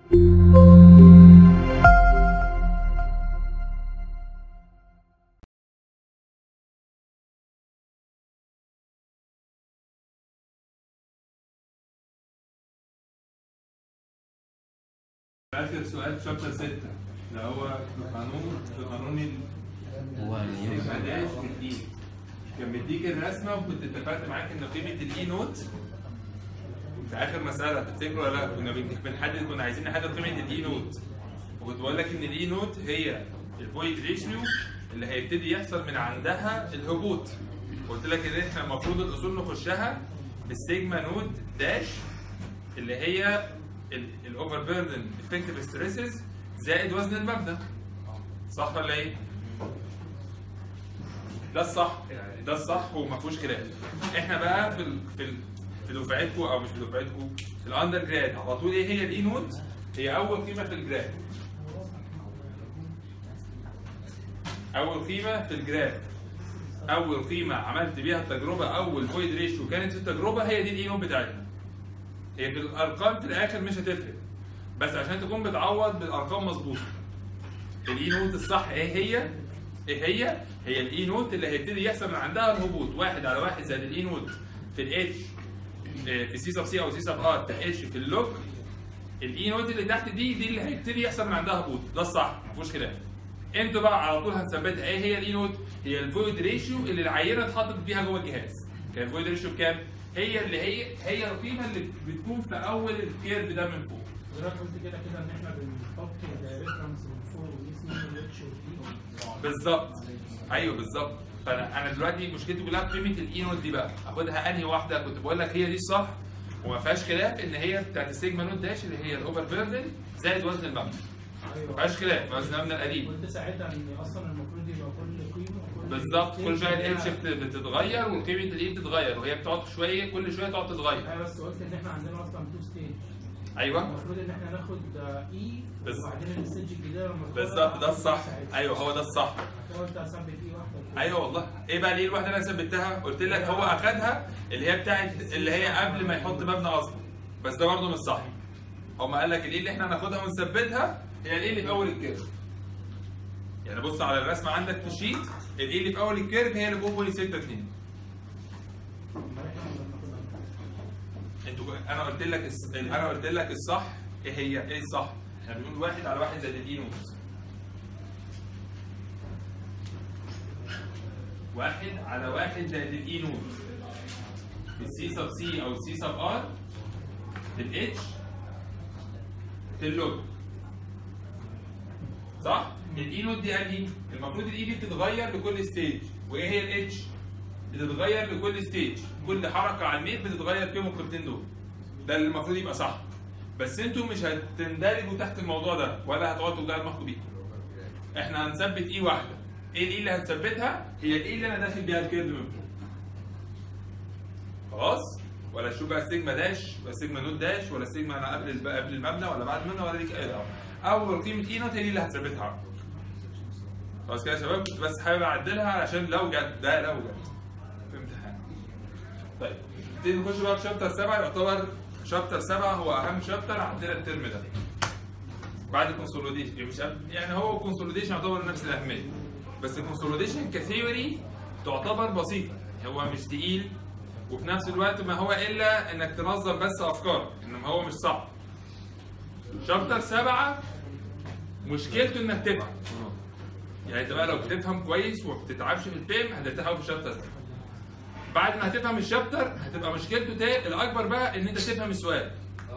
آخر سؤال في شابتر 6 اللي هو قانون قانون هو السيجما داش بالاي كان مديك الرسمه وكنت اتفقت معاك ان قيمه الاي نوت في اخر مساله تفتكروا ولا لا كنا بن- بنحدد كنا عايزين نحدد قيمه الاي نوت وكنت بقول لك ان الاي نوت هي البوينت ريشيو اللي هيبتدي يحصل من عندها الهبوط قلت لك ان احنا المفروض الاصول نخشها بالسيجما نوت داش اللي هي الاوفر بيردن افكتيف ستريسز زائد وزن المبنى صح ولا ايه؟ ده الصح يعني ده الصح وما فيهوش خلاف احنا بقى في ال في ال في دفعتكم او مش في دفعتكم في الاندر جراد على طول ايه هي الاي نوت هي اول قيمه في الجراف اول قيمه في الجراف اول قيمه عملت بيها التجربه اول بوينت ريشيو كانت في التجربه هي دي الاي نوت بتاعتنا هي في الارقام في الاخر مش هتفرق بس عشان تكون بتعوض بالارقام مظبوطه الاي نوت الصح ايه هي؟ ايه هي؟ هي الاي نوت اللي هيبتدي يحصل من عندها الهبوط واحد على واحد زائد الاي نوت في الاتش في سي سب سي او سي سب ار في الاتش في اللوج الاي نوت اللي تحت دي دي اللي هيبتدي يحصل من عندها هبوط ده الصح ما فيهوش خلاف انتوا بقى على طول هنثبتها ايه هي الاي نوت؟ هي الفويد ريشيو اللي العينه اتحطت بيها جوه الجهاز كان الفويد ريشيو بكام؟ هي اللي هي هي القيمه اللي بتكون في اول الكيرف ده من فوق حضرتك قلت كده كده ان احنا بنحط ريفرنس من فوق ونقيس منه الاتش والبي بالظبط ايوه بالظبط فانا انا دلوقتي مشكلتي كلها في قيمه الاي نوت دي بقى اخدها انهي واحده كنت بقول لك هي دي الصح وما فيهاش خلاف ان هي بتاعت السيجما نوت داش اللي هي الاوفر بيردن زائد وزن المبنى ما ايوه فيهاش خلاف وزن المبنى القديم قلت ساعتها ان اصلا المفروض يبقى كل قيمه كل بالظبط كل شويه الاتش ستيج بت- بتتغير وقيمه الاي بتتغير وهي بتقعد شويه كل شويه تقعد تتغير ايوه بس قلت ان احنا عندنا اصلا تو ستيج ايوه المفروض ان احنا ناخد اي بس- وبعدين الستيج الجديده لما تخلص بالظبط ده الصح ساعتها. ايوه هو ده الصح قلت اثبت اي واحده ايوه والله ايه بقى ليه الواحده اللي انا ثبتها قلت لك هو اخدها اللي هي بتاعت اللي هي قبل ما يحط مبنى اصلا بس ده برضه مش صح هما قال لك الايه اللي احنا هناخدها ونثبتها هي الايه اللي في اول الكيرف يعني بص على الرسمه عندك في الشيت الايه اللي في اول الكيرف هي اللي 0.62 انتوا انا قلت لك الس- انا قلت لك الصح ايه هي ايه الصح احنا بنقول واحد على واحد زائد الاي نص واحد على واحد زائد الاي نوت السي سب سي او السي سب ار الاتش في اللوج صح؟ الاي نوت دي انهي؟ المفروض الاي دي بتتغير لكل ستيج وايه هي الاتش؟ بتتغير لكل ستيج كل حركه على الميت بتتغير فيهم القيمتين دول ده اللي المفروض يبقى صح بس انتوا مش هتندرجوا تحت الموضوع ده ولا هتقعدوا توجعوا دماغكم بيه احنا هنثبت اي واحده ايه الاي اللي هنثبتها هي الاي اللي انا داخل بيها الكيرف من فوق خلاص ولا شوف بقى السيجما داش ولا سيجما نوت داش ولا سيجما انا قبل الب- قبل المبنى ولا بعد المبنى ولا ليك اي دعوه اول قيمه اي نوت هي دي اللي هتثبتها على طول. خلاص كده يا شباب كنت بس حابب اعدلها عشان لو جت ده لو جت في امتحان طيب نبتدي نخش بقى في شابتر 7 يعتبر شابتر 7 هو اهم شابتر عندنا الترم ده بعد الكونسوليديشن يعني مش قبل- يعني هو الكونسوليديشن يعتبر نفس الاهميه بس الكونسوليديشن كثيوري تعتبر بسيطه هو مش تقيل وفي نفس الوقت ما هو الا انك تنظم بس افكارك انما هو مش صعب شابتر 7 مشكلته انك تفهم يعني انت بقى لو بتفهم كويس وما بتتعبش في الفهم هترتاح قوي في الشابتر ده بعد ما هتفهم الشابتر هتبقى مشكلته تا- الاكبر بقى ان انت تفهم السؤال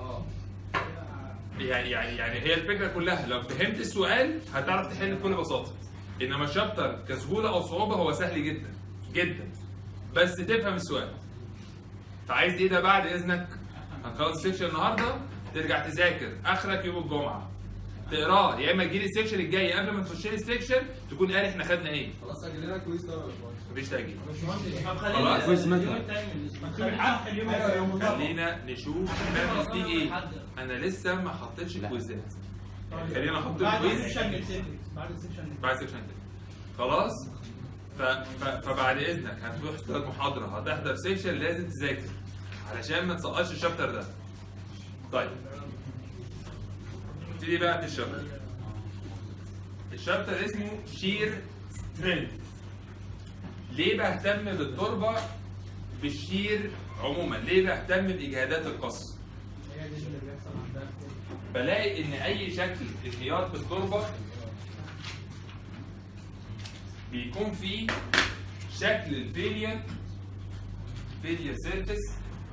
يعني يعني يعني هي الفكره كلها لو فهمت السؤال هتعرف تحل بكل بساطه انما الشابتر كسهوله او صعوبه هو سهل جدا جدا بس تفهم السؤال فعايز ايه ده بعد اذنك هنخلص السكشن النهارده ترجع تذاكر اخرك يوم الجمعه تقراه يا اما تجيلي السكشن الجاي قبل ما تخش لي السكشن تكون قاري احنا خدنا ايه خلاص اجل لنا كويس ده ولا مش مفيش تاجيل طب خلاص. كويس مثلا. اليوم التاني مكتوب الحق اليوم اليوم خلينا نشوف احنا دي ايه انا لسه ما حطيتش الكويزات خلينا نحط بعد الكويز السكشن نتفق. بعد السكشن نتفق. بعد سكشن تاني خلاص ف... ف... فبعد اذنك هتروح تحضر محاضره هتحضر سيكشن لازم تذاكر علشان ما تسقطش الشابتر ده طيب نبتدي بقى في الشابتر الشابتر اسمه شير سترينث ليه بهتم بالتربه بالشير عموما ليه بهتم باجهادات القص هي دي اللي بيحصل عندها كده. بلاقي ان اي شكل انهيار في التربه بيكون فيه شكل الفيلير فيلير سيرفيس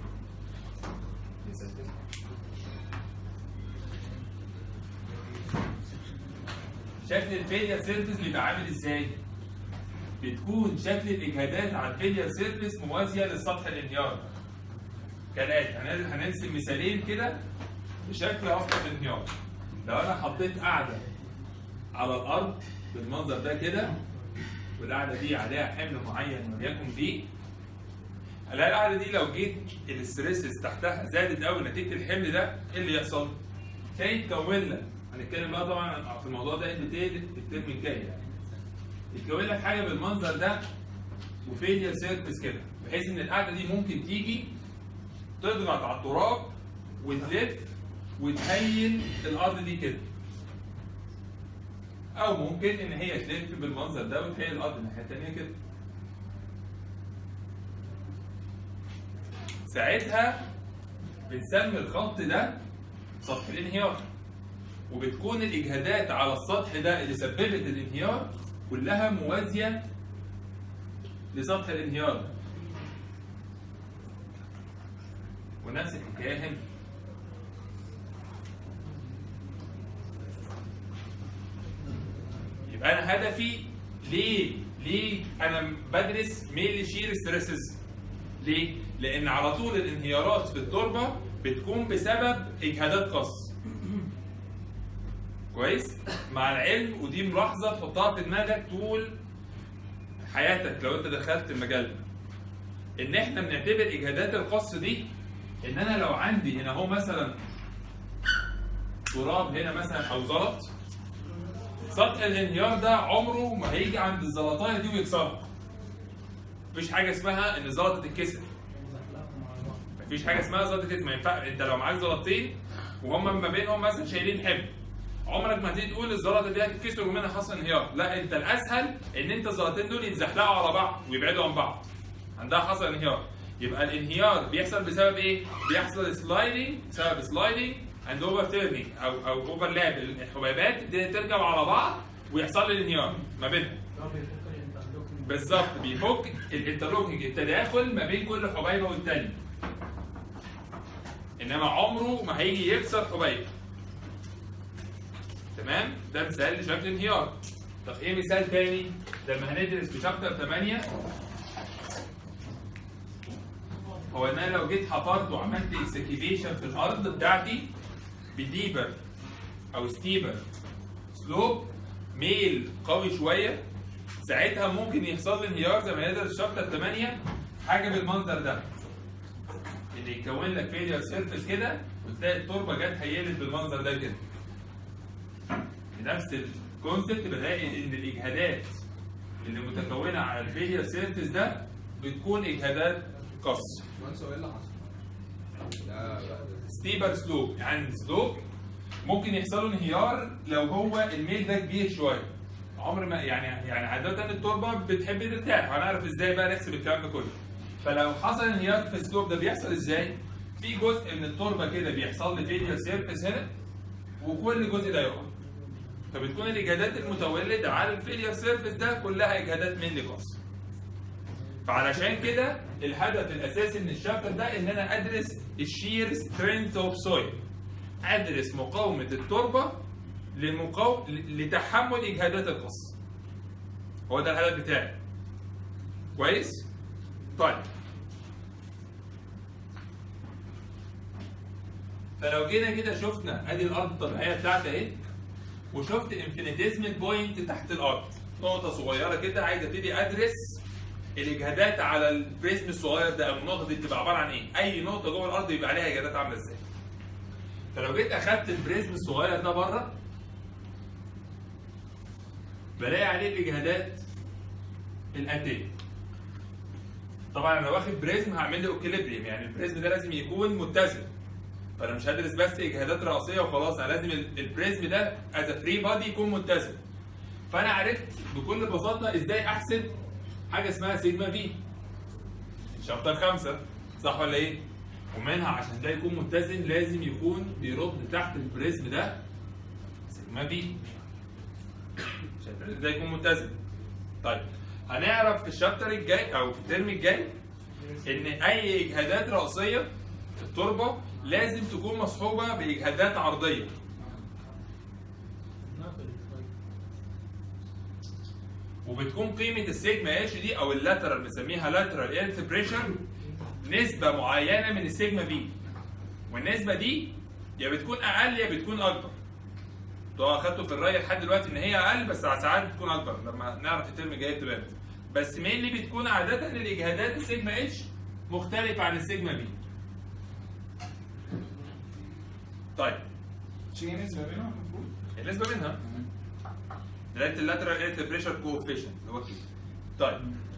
شكل الفيلير سيرفيس بيبقى عامل ازاي؟ بتكون شكل الاجهادات على الفيلير سيرفيس موازيه لسطح الانهيار كالاتي هن- هنرسم مثالين كده بشكل اسطح الانهيار لو انا حطيت قاعده على الارض بالمنظر ده كده والقاعده دي عليها حمل معين وليكن دي الاقي القاعده دي لو جيت الاستريسز تحتها زادت قوي نتيجه الحمل ده ايه اللي يحصل؟ تلاقي يتكون لك هنتكلم بقى طبعا في الموضوع ده ان ديتيل في الترم الجاي يعني يتكون لك حاجه بالمنظر ده وفيلير سيرفيس كده بحيث ان القاعده دي ممكن تيجي تضغط على التراب وتلف وتهيل الارض دي كده او ممكن ان هي تلف بالمنظر ده وتهيل الارض الناحيه التانيه كده ساعتها بنسمي الخط ده سطح الانهيار وبتكون الاجهادات على السطح ده اللي سببت الانهيار كلها موازيه لسطح الانهيار ونفس الحكايه هنا يبقى انا هدفي ليه ليه انا بدرس ميل شير ستريسز ليه لان على طول الانهيارات في التربه بتكون بسبب اجهادات قص كويس مع العلم ودي ملاحظه تحطها في دماغك طول حياتك لو انت دخلت المجال ده ان احنا بنعتبر اجهادات القص دي ان انا لو عندي هنا اهو مثلا تراب هنا مثلا او زلط سطح الانهيار ده عمره ما هيجي عند الزلطايه دي ويكسرها مفيش حاجه اسمها ان الزلطه تتكسر بنزحلقهم على بعض. مفيش حاجه اسمها زلطه تتكسر ما ينفع انت لو معاك زلطتين وهم ما بينهم مثلا شايلين حمل عمرك ما هتيجي تقول الزلطه دي هتتكسر ومنها حصل انهيار لا انت الاسهل ان انت الزلطتين دول يتزحلقوا على بعض ويبعدوا عن بعض عندها حصل انهيار يبقى الانهيار بيحصل بسبب ايه؟ بيحصل سلايدنج بسبب سلايدنج اند اوفر تيرنينج او او اوفرلاب الحبيبات دي تركب على بعض ويحصل لي الانهيار ما بينهم ده بيفك الانترلوكينج. بالظبط بيفك الانترلوكينج التداخل ما بين كل حبيبه والتانيه انما عمره ما هيجي يكسر حبيبه تمام ده مثال لشكل انهيار طب ايه مثال تاني لما هندرس في شابتر 8 هو ان انا لو جيت حفرت وعملت اكسكيفيشن في الارض بتاعتي بديبر او ستيبر سلوب ميل قوي شويه ساعتها ممكن يحصل لي انهيار زي ما ندرس شابتر 8 حاجه بالمنظر ده ان يتكون لك فيلير سيرفيس كده وتلاقي التربه جت هيلت بالمنظر ده كده بنفس الكونسبت بلاقي ان الاجهادات اللي متكونه على الفيلير سيرفيس ده بتكون اجهادات قص باشمهندس هو ايه اللي حصل؟ لا لا ستيبر سلوب يعني سلوب ممكن يحصل له انهيار لو هو الميل ده كبير شويه عمر ما يعني يعني عاده التربه بتحب ترتاح هنعرف ازاي بقى نحسب الكلام ده كله فلو حصل انهيار في السلوب ده بيحصل ازاي؟ في جزء من التربه كده بيحصل له فيلير سيرفيس هنا وكل جزء ده يقع فبتكون الاجهادات المتولده على الفيلير سيرفيس ده كلها اجهادات ميل قص فعلشان كده الهدف الاساسي من الشابتر ده ان انا ادرس الشير سترينث اوف سويل ادرس مقاومه التربه لمقاوم لتحمل اجهادات القص هو ده الهدف بتاعي كويس طيب فلو جينا كده شفنا ادي الارض الطبيعيه بتاعتي اهي وشفت انفينيتيزمال بوينت تحت الارض نقطه صغيره كده عايز ابتدي ادرس الاجهادات على البريزم الصغير ده او النقطه دي بتبقى عباره عن ايه؟ اي نقطه جوه الارض يبقى عليها اجهادات عامله ازاي؟ فلو جيت اخدت البريزم الصغير ده بره بلاقي عليه الاجهادات الاتيه طبعا انا واخد بريزم هعمل له اوكيليبريم يعني البريزم ده لازم يكون متزن فانا مش هدرس بس اجهادات رئيسيه وخلاص انا لازم ال- البريزم ده از فري بادي يكون متزن فانا عرفت بكل بساطه ازاي احسب حاجه اسمها سيجما في شابتر خمسة صح ولا ايه؟ ومنها عشان ده يكون متزن لازم يكون بيرد تحت البريزم ده سيجما في عشان البريزم ده يكون متزن طيب هنعرف في الشابتر الجاي او في الترم الجاي ان اي اجهادات راسيه في التربه لازم تكون مصحوبه باجهادات عرضيه نقل طيب وبتكون قيمه السيجما اتش دي او اللاترال بنسميها لاترال ايرث بريشر نسبه معينه من السيجما في والنسبه دي يا بتكون اقل يا بتكون اكبر انتوا اخدتوا في الراي لحد دلوقتي ان هي اقل بس ساعات بتكون اكبر لما نعرف الترم الجاي تبان بس مين اللي بتكون عاده الاجهادات السيجما اتش مختلفه عن السيجما بي طيب في نسبة بينهم المفروض النسبه منها دلاله اللاترال ايرث بريشر كوفيشنت اللي هو كده طيب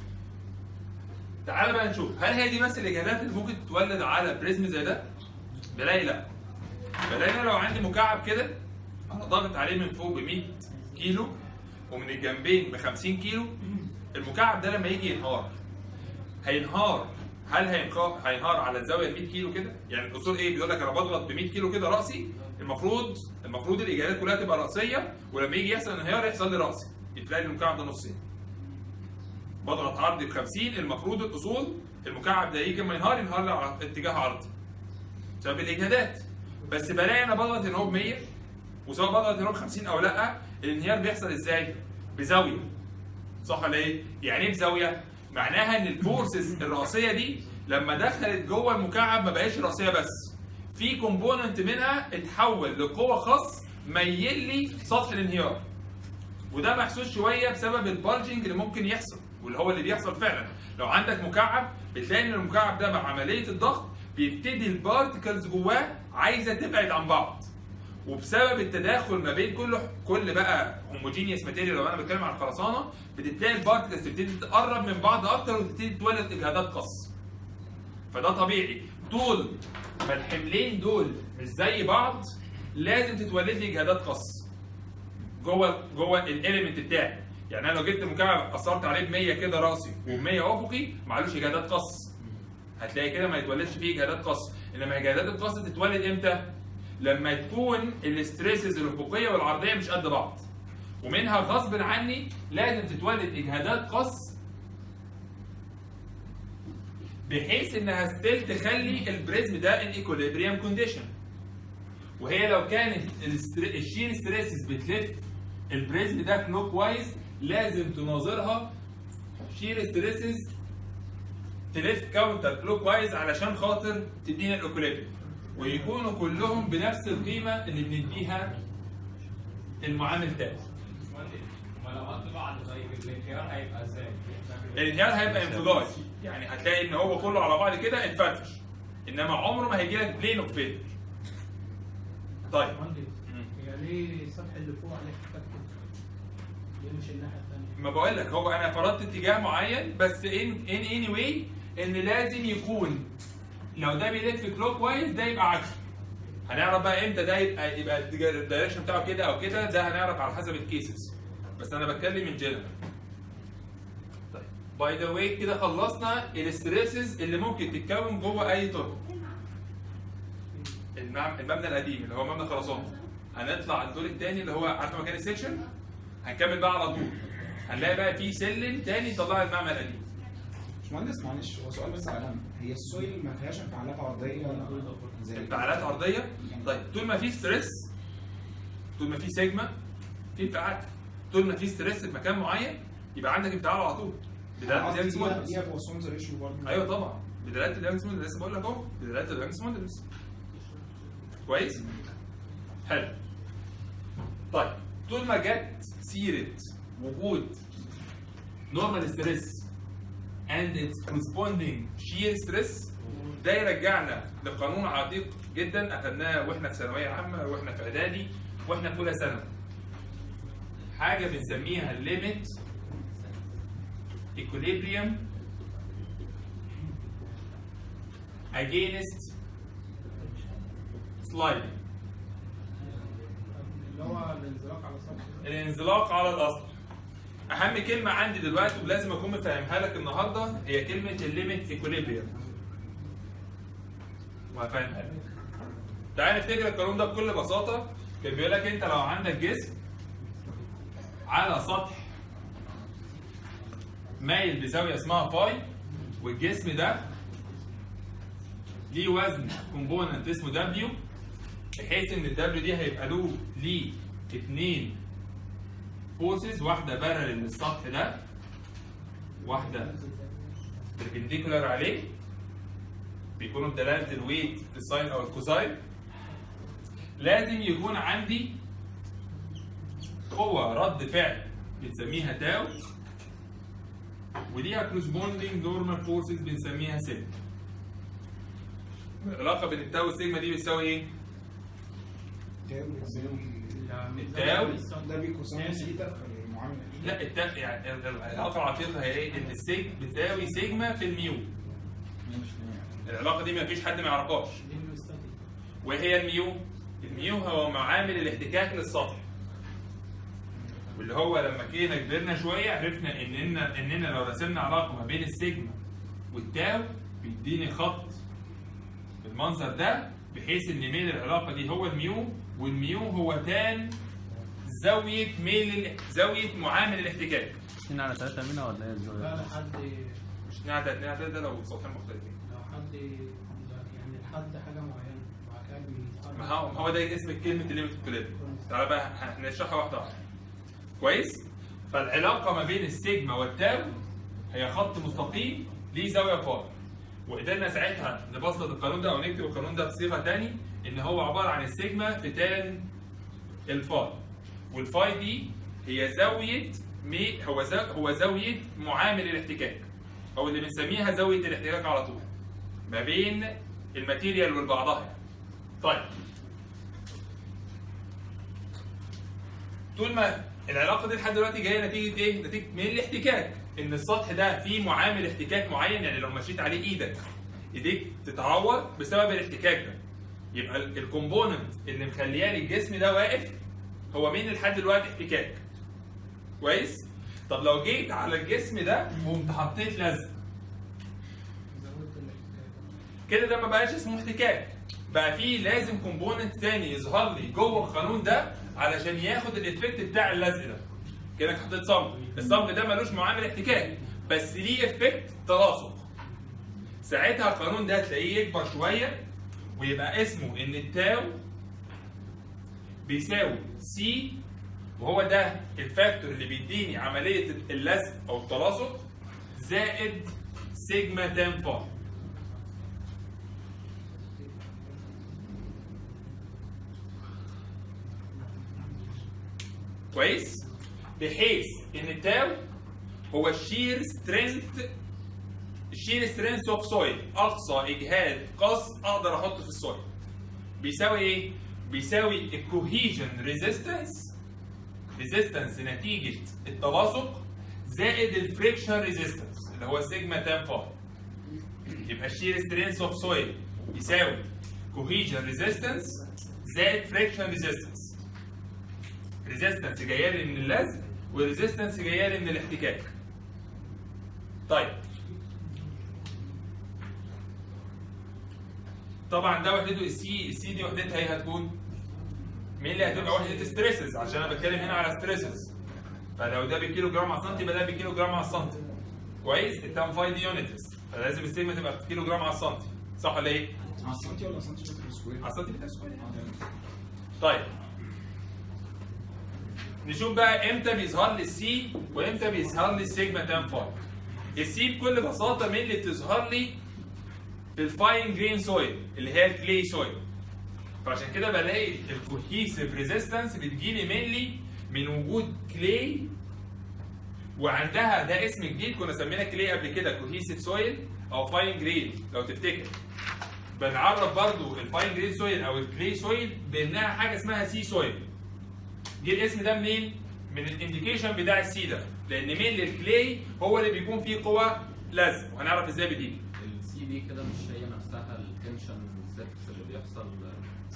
تعال بقى نشوف هل هي دي بس الاجهادات اللي ممكن تتولد على بريزم زي ده؟ بلاقي لا بلاقي أنا لو عندي مكعب كده انا ضاغط عليه من فوق ب 100 كيلو ومن الجنبين ب 50 كيلو المكعب ده لما يجي ينهار هينهار هل هينهار هينهار على الزاويه 100 كيلو كده؟ يعني الاصول ايه؟ بيقول لك انا بضغط ب 100 كيلو كده راسي المفروض المفروض الاجهادات كلها تبقى راسيه ولما يجي يحصل انهيار يحصل لي راسي يتلاقي المكعب ده نصين بضغط عرضي ب 50 المفروض الاصول المكعب ده يجي لما ينهار ينهار لي على اتجاه عرضي بسبب الاجهادات بس بلاقي انا بضغط ان هو ب 100 وسواء بضغط ان هو ب 50 او لا الانهيار بيحصل ازاي؟ بزاويه صح ولا ايه؟ يعني ايه بزاويه؟ معناها ان الفورسز الرئيسيه دي لما دخلت جوه المكعب ما بقاش رئيسيه بس في كومبوننت منها اتحول لقوه خاص ميل لي سطح الانهيار وده محسوس شويه بسبب البالجنج اللي ممكن يحصل واللي هو اللي بيحصل فعلا لو عندك مكعب بتلاقي ان المكعب ده مع عمليه الضغط بيبتدي البارتكلز جواه عايزه تبعد عن بعض وبسبب التداخل ما بين كل كل بقى هوموجينيوس ماتيريال لو انا بتكلم عن الخرسانه بتلاقي البارتكلز تبتدي تقرب من بعض اكتر وتبتدي تولد اجهادات قص فده طبيعي طول ما الحملين دول مش زي بعض لازم تتولد لي اجهادات قص جوه جوه الاليمنت بتاعي يعني انا لو جبت مكعب قصرت عليه ب 100 كده راسي وب 100 افقي معلوش اجهادات قص هتلاقي كده ما يتولدش فيه اجهادات قص انما اجهادات القص تتولد امتى؟ لما تكون الاستريسز الافقيه والعرضيه مش قد بعض ومنها غصب عني لازم تتولد اجهادات قص بحيث انها ستيل تخلي البريزم ده ان ايكوليبريم كونديشن وهي لو كانت الستر- الشير ستريسز بتلف البريزم ده كلوك وايز لازم تناظرها شير ستريسز تلف كاونتر كلوك وايز علشان خاطر تدينا الايكوليبريم ويكونوا كلهم بنفس القيمه اللي بنديها المعامل ده ما لو قد بعض طيب الانهيار هيبقى ازاي؟ الانهيار هيبقى انفجار يعني هتلاقي ان هو كله على بعض كده اتفرفش انما عمره ما هيجي لك بلين اوف فيلر طيب مهندس هي ليه السطح اللي فوق عليه حتة كده؟ ليه مش الناحية التانية؟ ما بقول لك هو انا فرضت اتجاه معين بس ان ان اني واي ان لازم يكون لو ده بيلف كلوك وايز ده يبقى عكسه هنعرف بقى امتى ده يبقى يبقى الاتجاه- الدايركشن بتاعه كده او كده ده هنعرف على حسب الكيسز بس انا بتكلم من جنرال طيب باي ذا واي كده خلصنا الستريسز اللي ممكن تتكون جوه اي تربه المعم- المبنى القديم اللي هو مبنى خرسانه هنطلع الدور الثاني اللي هو عارف مكان السكشن هنكمل بقى على طول هنلاقي بقى في سلم تاني يطلع المعمل القديم باشمهندس معلش هو سؤال بس على هي السويل ما فيهاش انفعالات عرضيه زي انفعالات عرضيه طيب طول ما في ستريس طول ما في سيجما في انفعال طول ما في ستريس في مكان معين يبقى عندك انفعال على طول بدلاله قصدي اليانجز ليها مودلس ليها بوسونز ريشيو برضه ايوه طبعا بدلاله اليانجز مودلس لسه بقول لك اهو بدلاله اليانجز مودلس كويس حلو طيب طول ما جت سيره وجود نورمال ستريس and its corresponding shear stress ده يرجعنا لقانون عتيق جدا اخدناه واحنا في ثانويه عامه واحنا في اعدادي واحنا في اولى ثانوي حاجه بنسميها الليميت equilibrium against sliding اللي هو الانزلاق على سطح الانزلاق على الاسطح اهم كلمه عندي دلوقتي ولازم اكون مفهمها لك النهارده هي كلمه الليميت ايكوليبريم وهفهمها لك تعال نفتكر القانون ده بكل بساطه كان بيقول لك انت لو عندك جسم على سطح مايل بزاويه اسمها فاي والجسم ده ليه وزن كومبوننت اسمه دبليو بحيث ان الدبليو دي هيبقى له ليه اتنين فورسز واحده بارل للسطح ده واحده بربنديكولار عليه بيكونوا بدلاله الويت في الساين او الكوساين لازم يكون عندي قوه رد فعل بنسميها تاو وليها كورسبوندينج نورمال فورسز بنسميها سيجما العلاقه بين التاو والسيجما دي بتساوي ايه؟ تاو بيساوي التاو ده بيكوساين سيتا في المعامله دي لا التاو يعني العلاقه العقيقه هي ايه؟ ان السيج بتساوي سيجما في الميو العلاقه دي ما فيش حد ما يعرفهاش دي المستاتيك وهي الميو الميو هو معامل الاحتكاك للسطح واللي هو لما جينا كبرنا شويه عرفنا اننا اننا لو رسمنا علاقه ما بين السيجما والتاو بيديني خط بالمنظر ده بحيث ان ميل العلاقه دي هو الميو والميو هو تان زاويه ميل زاويه معامل الاحتكاك 2 على 3 منها ولا ايه لا الزاويه؟ لحد مش نعدل نعدل ده لو سطحين مختلفين لو حد يعني لحد حاجه معينه وبعد كده بيتحرك ما هو هو ده اسم كلمه الليمت كوليب تعالى بقى هنشرحها واحده واحده كويس فالعلاقه ما بين السيجما والتاو هي خط مستقيم ليه زاويه فاي وقدرنا ساعتها نبسط القانون ده او نكتب القانون ده بصيغه تاني ان هو عباره عن السيجما في تان الفاي والفاي دي هي زاويه مي هو زا هو زاويه معامل الاحتكاك او اللي بنسميها زاويه الاحتكاك على طول ما بين الماتيريال وبعضها طيب طول ما العلاقه دي لحد دلوقتي جايه نتيجه ايه؟ نتيجه من الاحتكاك ان السطح ده فيه معامل احتكاك معين يعني لو مشيت عليه ايدك ايديك تتعور بسبب الاحتكاك ده يبقى ال- الكومبوننت اللي مخليها لي الجسم ده واقف هو مين لحد دلوقتي احتكاك كويس؟ طب لو جيت على الجسم ده وقمت حطيت لزق زودت الاحتكاك كده ده ما بقاش اسمه احتكاك بقى فيه لازم كومبوننت تاني يظهر لي جوه القانون ده علشان ياخد الايفكت بتاع اللزق ده كده حطيت صمغ الصمغ ده ملوش معامل احتكاك بس ليه افكت تلاصق ساعتها القانون ده تلاقيه يكبر شويه ويبقى اسمه ان التاو بيساوي سي وهو ده الفاكتور اللي بيديني عمليه اللزق او التلاصق زائد سيجما تان فاي كويس بحيث ان التاو هو الشير سترينث الشير سترينث اوف سويل اقصى اجهاد قص اقدر احطه في السويل بيساوي ايه بيساوي الكوهيجن ريزيستنس ريزيستنس نتيجه التلاصق زائد الفريكشن ريزيستنس اللي هو سيجما تان فاي يبقى الشير سترينث اوف سويل يساوي كوهيجن ريزيستنس زائد فريكشن ريزيستنس ريزيستنس جايه لي من اللزق وريزيستنس جايه لي من الاحتكاك طيب طبعا ده وحدته السي السي دي وحدتها ايه هتكون مين اللي هتبقى وحده ستريسز عشان انا بتكلم هنا على ستريسز فلو ده بالكيلو جرام على السنتي يبقى ده بالكيلو جرام على السنتي كويس التام فاي دي يونتس فلازم السيجما تبقى في كيلو جرام على السنتي صح ولا ايه؟ على السنتي ولا سنتيمتر سكوير؟ على السنتي بتاع سكوير اه تمام. طيب نشوف بقى امتى بيظهر لي السي وامتى بيظهر لي السيجما تان فاي السي بكل بساطه مين اللي بتظهر لي في الفاين جرين سويل اللي هي الكلي سويل فعشان كده بلاقي الكوهيسيف ريزيستنس بتجيلي مينلي من وجود كلي وعندها ده اسم جديد كنا سمينا كلي قبل كده كوهيسيف سويل او فاين جرين لو تفتكر بنعرف برضو الفاين جرين سويل او الكلي سويل بانها حاجه اسمها سي سويل جه الاسم ده منين؟ من الانديكيشن بتاع السي ده لان مين للكلي هو اللي بيكون فيه قوه لزق وهنعرف ازاي بتيجي السي دي كده مش هي نفسها التنشن الزفت اللي بيحصل في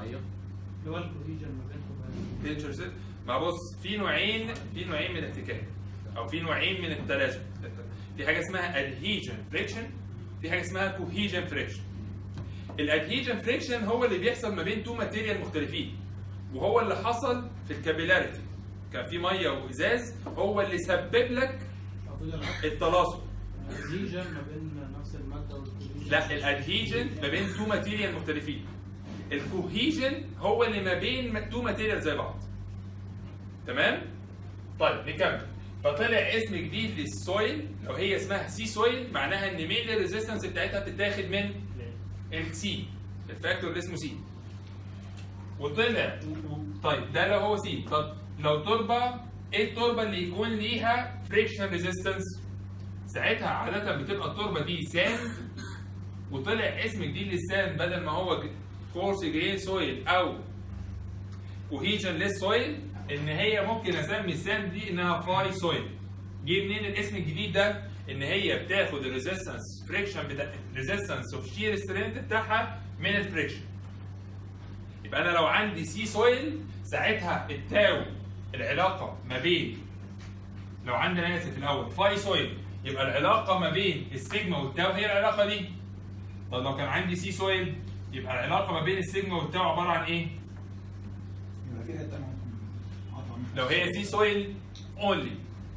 ميه اللي هو الكوهيجن ما بينكم بقى. تنشر سيل ما بص في نوعين في نوعين من الاحتكاك او في نوعين من التلازم في حاجه اسمها ادهيجن فريكشن في حاجه اسمها كوهيجن فريكشن الادهيجن فريكشن هو اللي بيحصل ما بين تو ماتيريال مختلفين وهو اللي حصل في الكابيلاريتي كان في ميه وازاز هو اللي سبب لك المفروض العكس التلاصق الكوهيجن ما بين نفس الماده والكوهيجن لا الادهيجن ما بين تو ماتيريال مختلفين الكوهيجن هو اللي ما بين تو ماتيريال زي بعض تمام طيب نكمل فطلع اسم جديد للسويل لو هي اسمها سي سويل معناها ان مين الريزيستنس بتاعتها بتتاخد من السي الفاكتور اللي اسمه سي وطلع طيب ده لو هو سي طب لو تربه ايه التربه اللي يكون ليها فريكشن ريزيستنس ساعتها عاده بتبقى التربه دي ساند وطلع اسم جديد للساند بدل ما هو كورس جرين سويل او كوهيجن ليس سويل ان هي ممكن اسمي الساند دي انها فاي سويل جه منين الاسم الجديد ده ان هي بتاخد الريزيستنس فريكشن بتاع الريزيستنس اوف شير سترينث بتاعها من الفريكشن يبقى انا لو عندي سي سويل ساعتها التاو العلاقه ما بين لو عندنا انا اسف الاول فاي سويل يبقى العلاقه ما بين السيجما والتاو هي العلاقه دي طب لو كان عندي سي سويل يبقى العلاقه ما بين السيجما والتاو عباره عن ايه؟ يبقى في حته قطع لو هي سي سويل اونلي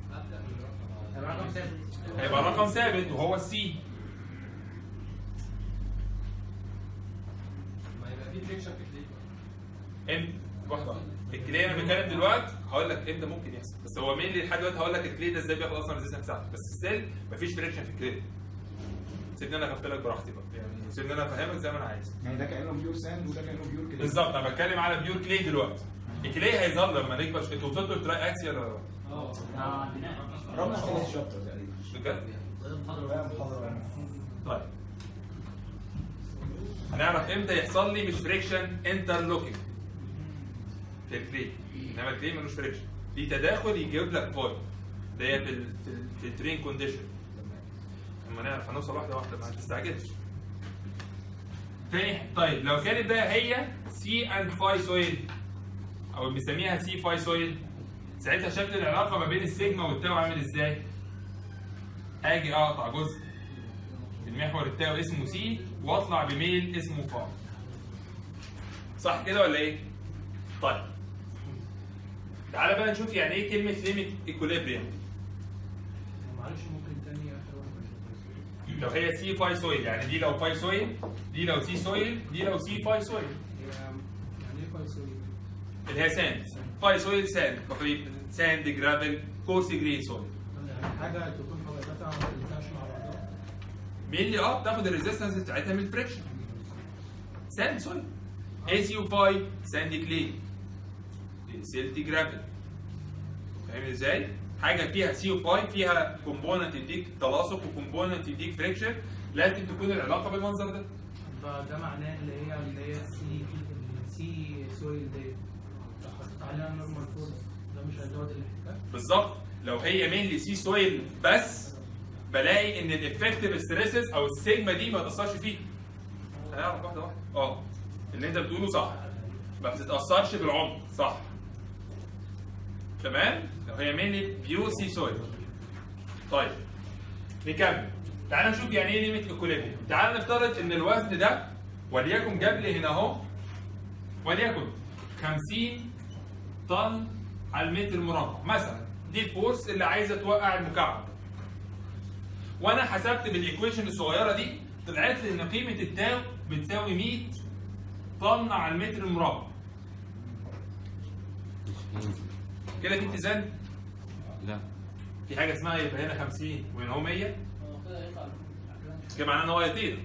هيبقى رقم ثابت وهو السي ما يبقى في فريكشن في الكليك امتى؟ واحده واحده الكلي انا بتكلم دلوقتي هقول لك امتى ممكن يحصل بس هو مين اللي لحد دلوقتي هقول لك الكلي ده ازاي بياخد اصلا الريزيستنس بتاعته بس ستيل مفيش فريكشن في الكلي سيبني انا اغفلك براحتي بقى يعني سيبني انا افهمك زي ما انا عايز يعني ده كانه بيور ساند وده كانه بيور كده بالظبط انا بتكلم على بيور كلي دلوقتي الكلي هيظل لما نكبر شويه انتوا وصلتوا لتراي اكسيال ولا لا؟ ربنا خلص الشابتر تقريبا بجد؟ بقى محاضره طيب هنعرف امتى يحصل لي مش فريكشن انترلوكينج في الكلي انما الكلي ملوش فريكشن في تداخل يجيب لك فويد ده هي في ال في, ال في الترين كونديشن اما نعرف هنوصل واحده واحده ما تستعجلش تاني طيب لو كانت بقى هي سي اند فاي سويل او بنسميها سي فاي سويل ساعتها شكل العلاقه ما بين السيجما والتاو عامل ازاي؟ اجي اقطع جزء المحور التاو اسمه سي واطلع بميل اسمه فا صح كده ولا ايه؟ طيب تعالى بقى نشوف يعني ايه كلمه ليميت ايكوليبريم معلش ممكن تاني اخر واحده لو هي سي فاي سويل يعني دي لو فاي سويل دي لو سي سويل دي لو سي فاي سويل هي يعني ايه فايسوي؟ اللي هي ساند فاي سويل ساند تقريبا ساند جرافل كورسي جرين سويل يعني حاجه تكون حضرتها ما تنفعش مع بعضها مين اللي اه بتاخد الريزيستنس بتاعتها من الفريكشن ساند سويل اي سي يو 5 ساند كلي سيلتي جرافل فاهم ازاي؟ حاجه فيها سي او 5 فيها كومبوننت يديك تلاصق وكومبوننت يديك فريكشن لازم تكون العلاقه بالمنظر ده ده ده معناه اللي هي اللي هي السي السي سويل ديت لو حطيت عليها نورمال فورس ده مش هيزود الاحتكاك بالظبط لو هي مينلي سي سويل بس بلاقي ان الافكتيف ستريسز او السيجما دي ما تاثرش فيه هنعرف واحده واحده اه اللي انت بتقوله صح ما بتتاثرش بالعمق صح تمام لو هي مينلي بيور سي سويل طيب نكمل تعال نشوف يعني ايه ليميت ايكوليبريم تعال نفترض ان الوزن ده وليكن جاب لي هنا اهو وليكن 50 طن على المتر مربع مثلا دي الفورس اللي عايزه توقع المكعب وانا حسبت بالايكويشن الصغيره دي طلعت لي ان قيمه التاو بتساوي 100 طن على المتر المربع كده في اتزان لا في حاجه اسمها يبقى هنا 50 وهنا هو 100 كده معناه ان هو يطير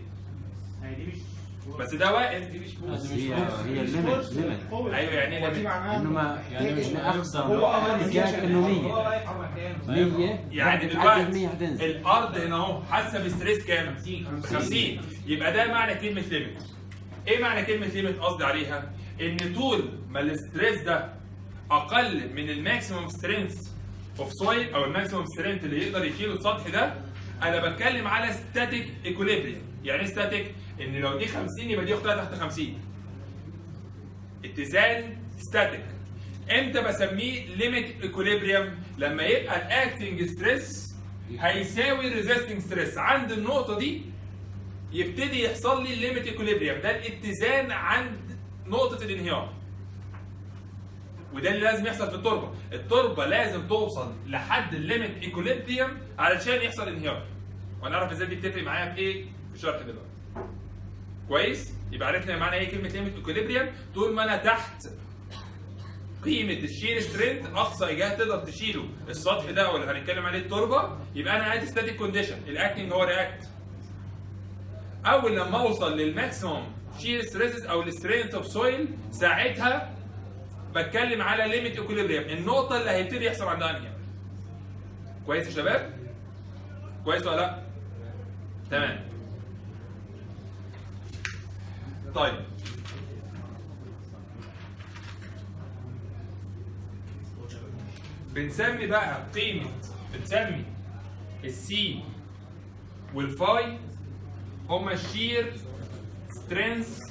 بس ده واقف دي مش فورس هي هي الليمت ليمت ايوه يعني ايه هو دي limit؟ معناها انه ما يعني مش اقصى هو اه احتكاك انه 100 رايح مكانه 100 يعني بعد تعدي ال دلوقتي 100 هتنزل الارض هنا اهو حاسه بستريس كام؟ 50 يبقى ده معنى كلمه ليميت ايه معنى كلمه ليميت قصدي عليها؟ ان طول ما الاستريس ده اقل من الماكسيموم سترينث اوف سويل او الماكسيموم سترينث اللي يقدر يشيله السطح ده انا بتكلم على ستاتيك ايكوليبريم يعني ايه ستاتيك؟ ان لو دي 50 يبقى دي اختها تحت 50 اتزان ستاتيك امتى بسميه ليميت ايكوليبريم لما يبقى الاكتنج ستريس هيساوي الريزيستنج ستريس عند النقطه دي يبتدي يحصل لي الليميت ايكوليبريم ده الاتزان عند نقطه الانهيار وده اللي لازم يحصل في التربه التربه لازم توصل لحد الليميت ايكوليبريم علشان يحصل انهيار ونعرف ازاي دي بتفرق معايا في ايه في الشرح دلوقتي كويس يبقى عرفنا معنى ايه كلمه ليميت ايكوليبريم طول ما انا تحت قيمه الشير سترينث اقصى جهه تقدر تشيله السطح ده واللي هنتكلم عليه التربه يبقى انا عايز ستاتيك كونديشن الاكتنج هو رياكت اول لما اوصل للماكسيموم شير ستريسز او السترينث اوف سويل ساعتها بتكلم على ليميت ايكوليبريم النقطه اللي هيبتدي يحصل عندها انهيار كويس يا شباب كويس ولا لا تمام طيب بنسمي بقى قيمة بنسمي السي والفاي هما الشير سترينث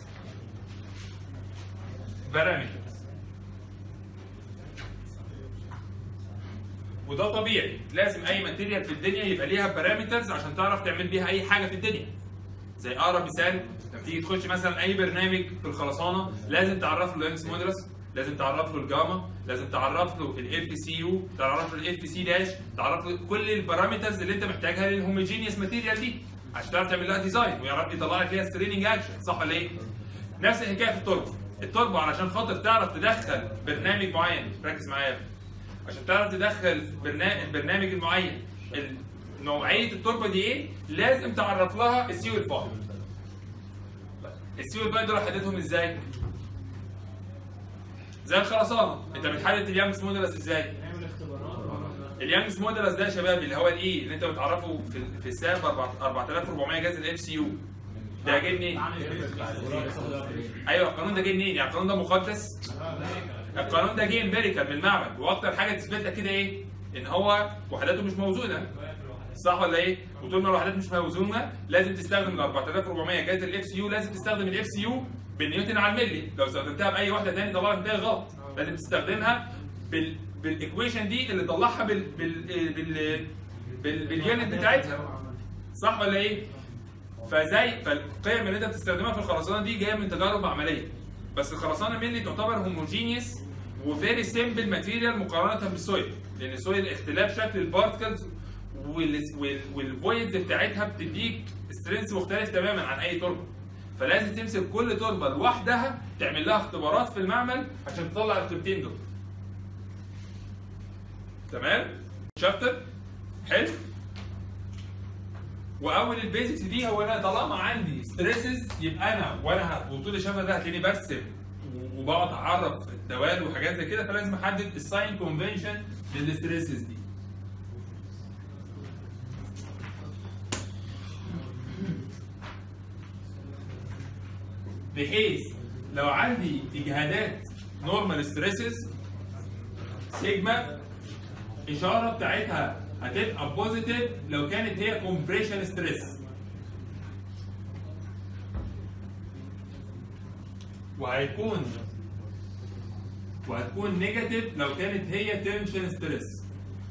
بارامترز وده طبيعي لازم اي ماتيريال في الدنيا يبقى ليها بارامترز عشان تعرف تعمل بيها اي حاجه في الدنيا زي اقرب مثال لما تيجي تخش مثلا اي برنامج في الخرسانه لازم تعرف له الانكس مودرس لازم تعرف له الجاما لازم تعرف له الاف سي يو تعرف له الاف سي داش تعرف له كل البارامترز اللي انت محتاجها للهوموجينيوس ماتيريال دي عشان تعرف تعمل لها ديزاين ويعرف يطلع لك فيها ستريننج اكشن صح ولا ايه؟ نفس الحكايه في التربه التربه علشان خاطر تعرف تدخل برنامج معين ركز معايا يا ابني. عشان تعرف تدخل برنامج البرنامج المعين ال- نوعيه التربه دي ايه لازم تعرف لها السي والفاي السي والفاي دول حددهم ازاي زي الخرسانه انت بتحدد اليانجز مودولس ازاي نعمل اختبارات اليانجز مودولس ده يا شباب اللي هو الاي اللي انت بتعرفه في في الساب 4400 جهاز الاف سي يو ده جه منين؟ ايوه القانون ده جه منين؟ يعني القانون ده مقدس؟ القانون ده جه امبيريكال من المعمل واكتر حاجه تثبت لك كده ايه؟ ان هو وحداته مش موزونه صح ولا ايه؟ وطول ما الوحدات مش موزونه لازم تستخدم ال 4400 جهاز الاف سي يو لازم تستخدم الاف سي يو بالنيوتن على الملي لو استخدمتها باي واحده ثانيه طلع لك نتائج غلط لازم تستخدمها بال بالايكويشن دي اللي طلعها بال بال بال بال باليونت بتاعتها صح ولا ايه؟ فزي فالقيم اللي انت بتستخدمها في الخرسانه دي جايه من تجارب عمليه بس الخرسانه مينلي تعتبر هوموجينيوس وفيري سيمبل ماتيريال مقارنه بالسويل لان السويل اختلاف شكل البارتكلز والفويدز بتاعتها بتديك سترينث مختلف تماما عن اي تربه فلازم تمسك كل تربه لوحدها تعمل لها اختبارات في المعمل عشان تطلع القيمتين دول تمام شابتر حلو واول البيزكس دي هو انا طالما عندي ستريسز يبقى انا وانا وطول الشفه ده هتلاقيني برسم وبقعد اعرف الدوال وحاجات زي كده فلازم احدد الساين كونفنشن للستريسز دي بحيث لو عندي اجهادات نورمال ستريسز سيجما الاشاره بتاعتها هتبقى بوزيتيف لو كانت هي كومبريشن ستريس وهيكون وهتكون نيجاتيف لو كانت هي تنشن ستريس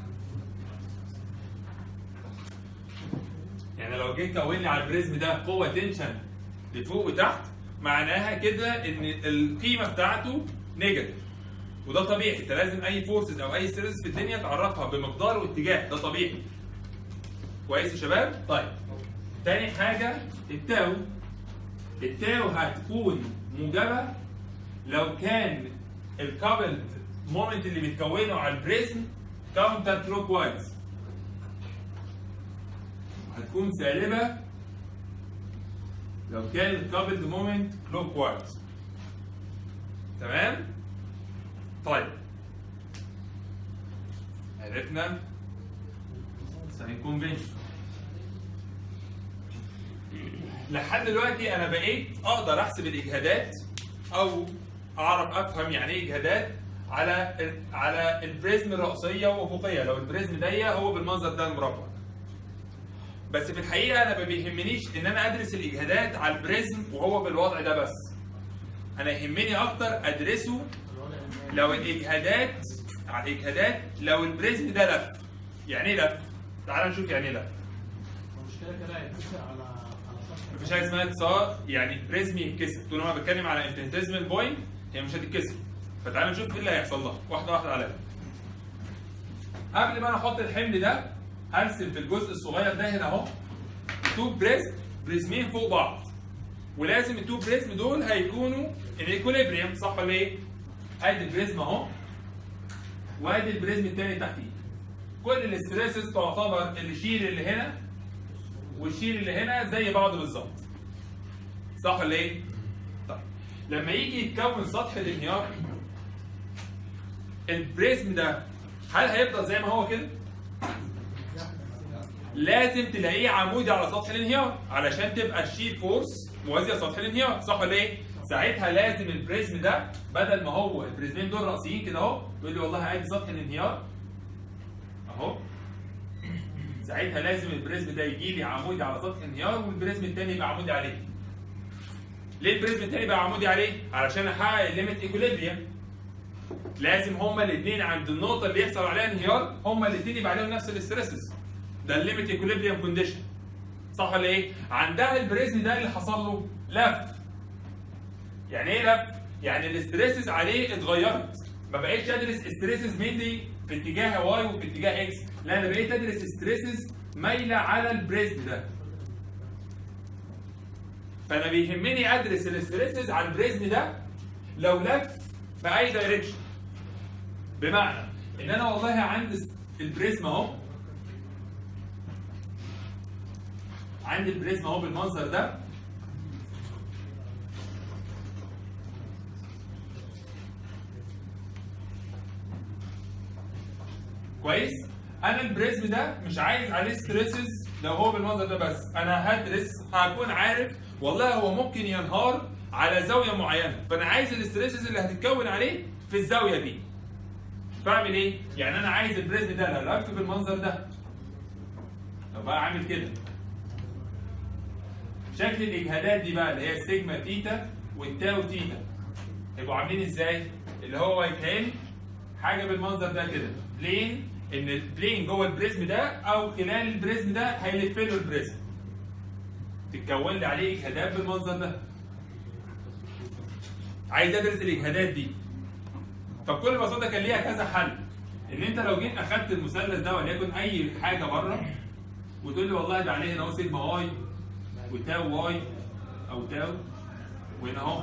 يعني لو جيت كون لي على البريزم ده قوه تنشن لفوق وتحت معناها كده ان القيمه بتاعته نيجاتيف وده طبيعي انت لازم اي فورسز او اي ستريس في الدنيا تعرفها بمقدار واتجاه ده طبيعي كويس يا شباب طيب تاني حاجه التاو التاو هتكون موجبه لو كان الكابلد مومنت اللي بتكونه على البريزم كاونتر كلوك وايز هتكون سالبه لو كان الكابلد مومنت كلوك وايز تمام طيب عرفنا ساين كونفنشن لحد دلوقتي انا بقيت اقدر احسب الاجهادات او اعرف افهم يعني ايه اجهادات على ال- على البريزم الرأسية وافقية لو البريزم ضيق هو بالمنظر ده المربع بس في الحقيقة انا ما بيهمنيش ان انا ادرس الاجهادات على البريزم وهو بالوضع ده بس انا يهمني اكتر ادرسه لو الاجهادات على الاجهادات لو البريزم ده لف يعني ايه لف؟ تعال نشوف يعني ايه لف المشكله كده هيتكسر على على سطح مفيش حاجه اسمها اتصال يعني بريزم يتكسر طول ما أنا بتكلم على انفينيتيزمال بوينت هي مش هتتكسر فتعال نشوف ايه اللي هيحصل لها واحده واحده عليها قبل ما انا احط الحمل ده هرسم في الجزء الصغير ده هنا اهو تو بريزم بريزمين فوق بعض ولازم التو بريزم دول هيكونوا ان ايكوليبريم صح ولا ايه؟ ادي البريزم اهو وادي البريزم التاني تحتيه كل الاستريسز تعتبر الشيل اللي هنا والشيل اللي هنا زي بعض بالظبط صح ولا ايه؟ طيب لما يجي يتكون سطح الانهيار البريزم ده هل هيفضل زي ما هو كده؟ لازم تلاقيه عمودي على سطح الانهيار علشان تبقى الشيل فورس موازيه لسطح الانهيار صح ولا ايه؟ ساعتها لازم البريزم ده بدل ما هو البريزمين دول راسيين كده اهو يقول لي والله ادي سطح الانهيار اهو ساعتها لازم البريزم ده يجي لي عمودي على سطح الانهيار والبريزم الثاني يبقى عمودي عليه. ليه البريزم الثاني يبقى عمودي عليه؟ علشان احقق الليميت ايكوليبريم. لازم هما الاثنين عند النقطة اللي يحصل عليها انهيار هما الاثنين يبقى عليهم نفس الاسترسز. ده الليميت ايكوليبريم كونديشن. صح ولا ايه؟ عندها البريزم ده اللي حصل له لف. يعني ايه لف؟ يعني الاسترسز عليه اتغيرت. ما بقتش ادرس استرسز مينلي في اتجاه واي وفي اتجاه اكس لا انا بقيت ادرس ستريسز مايله على البريزم ده فانا بيهمني ادرس الاستريسز على البريزم ده لو لف في اي دايركشن بمعنى ان انا والله عندي البريزم اهو عندي البريزم اهو بالمنظر ده كويس انا البريزم ده مش عايز عليه ستريسز لو هو بالمنظر ده بس انا هدرس هكون عارف والله هو ممكن ينهار على زاويه معينه فانا عايز الاستريسز اللي هتتكون عليه في الزاويه دي فاعمل ايه يعني انا عايز البريزم ده لو لف بالمنظر ده لو بقى عامل كده شكل الاجهادات دي بقى اللي هي السيجما تيتا والتاو تيتا هيبقوا عاملين ازاي اللي هو كان حاجه بالمنظر ده كده بلين ان البلين جوه البريزم ده او خلال البريزم ده هيلف له البريزم تتكون لي عليه اجهادات بالمنظر ده عايز ادرس الاجهادات دي فبكل بساطه كان ليها كذا حل ان انت لو جيت اخدت المثلث ده وليكن اي حاجه بره وتقول لي والله ده عليه هنا اهو سيجما واي وتاو واي او تاو وهنا اهو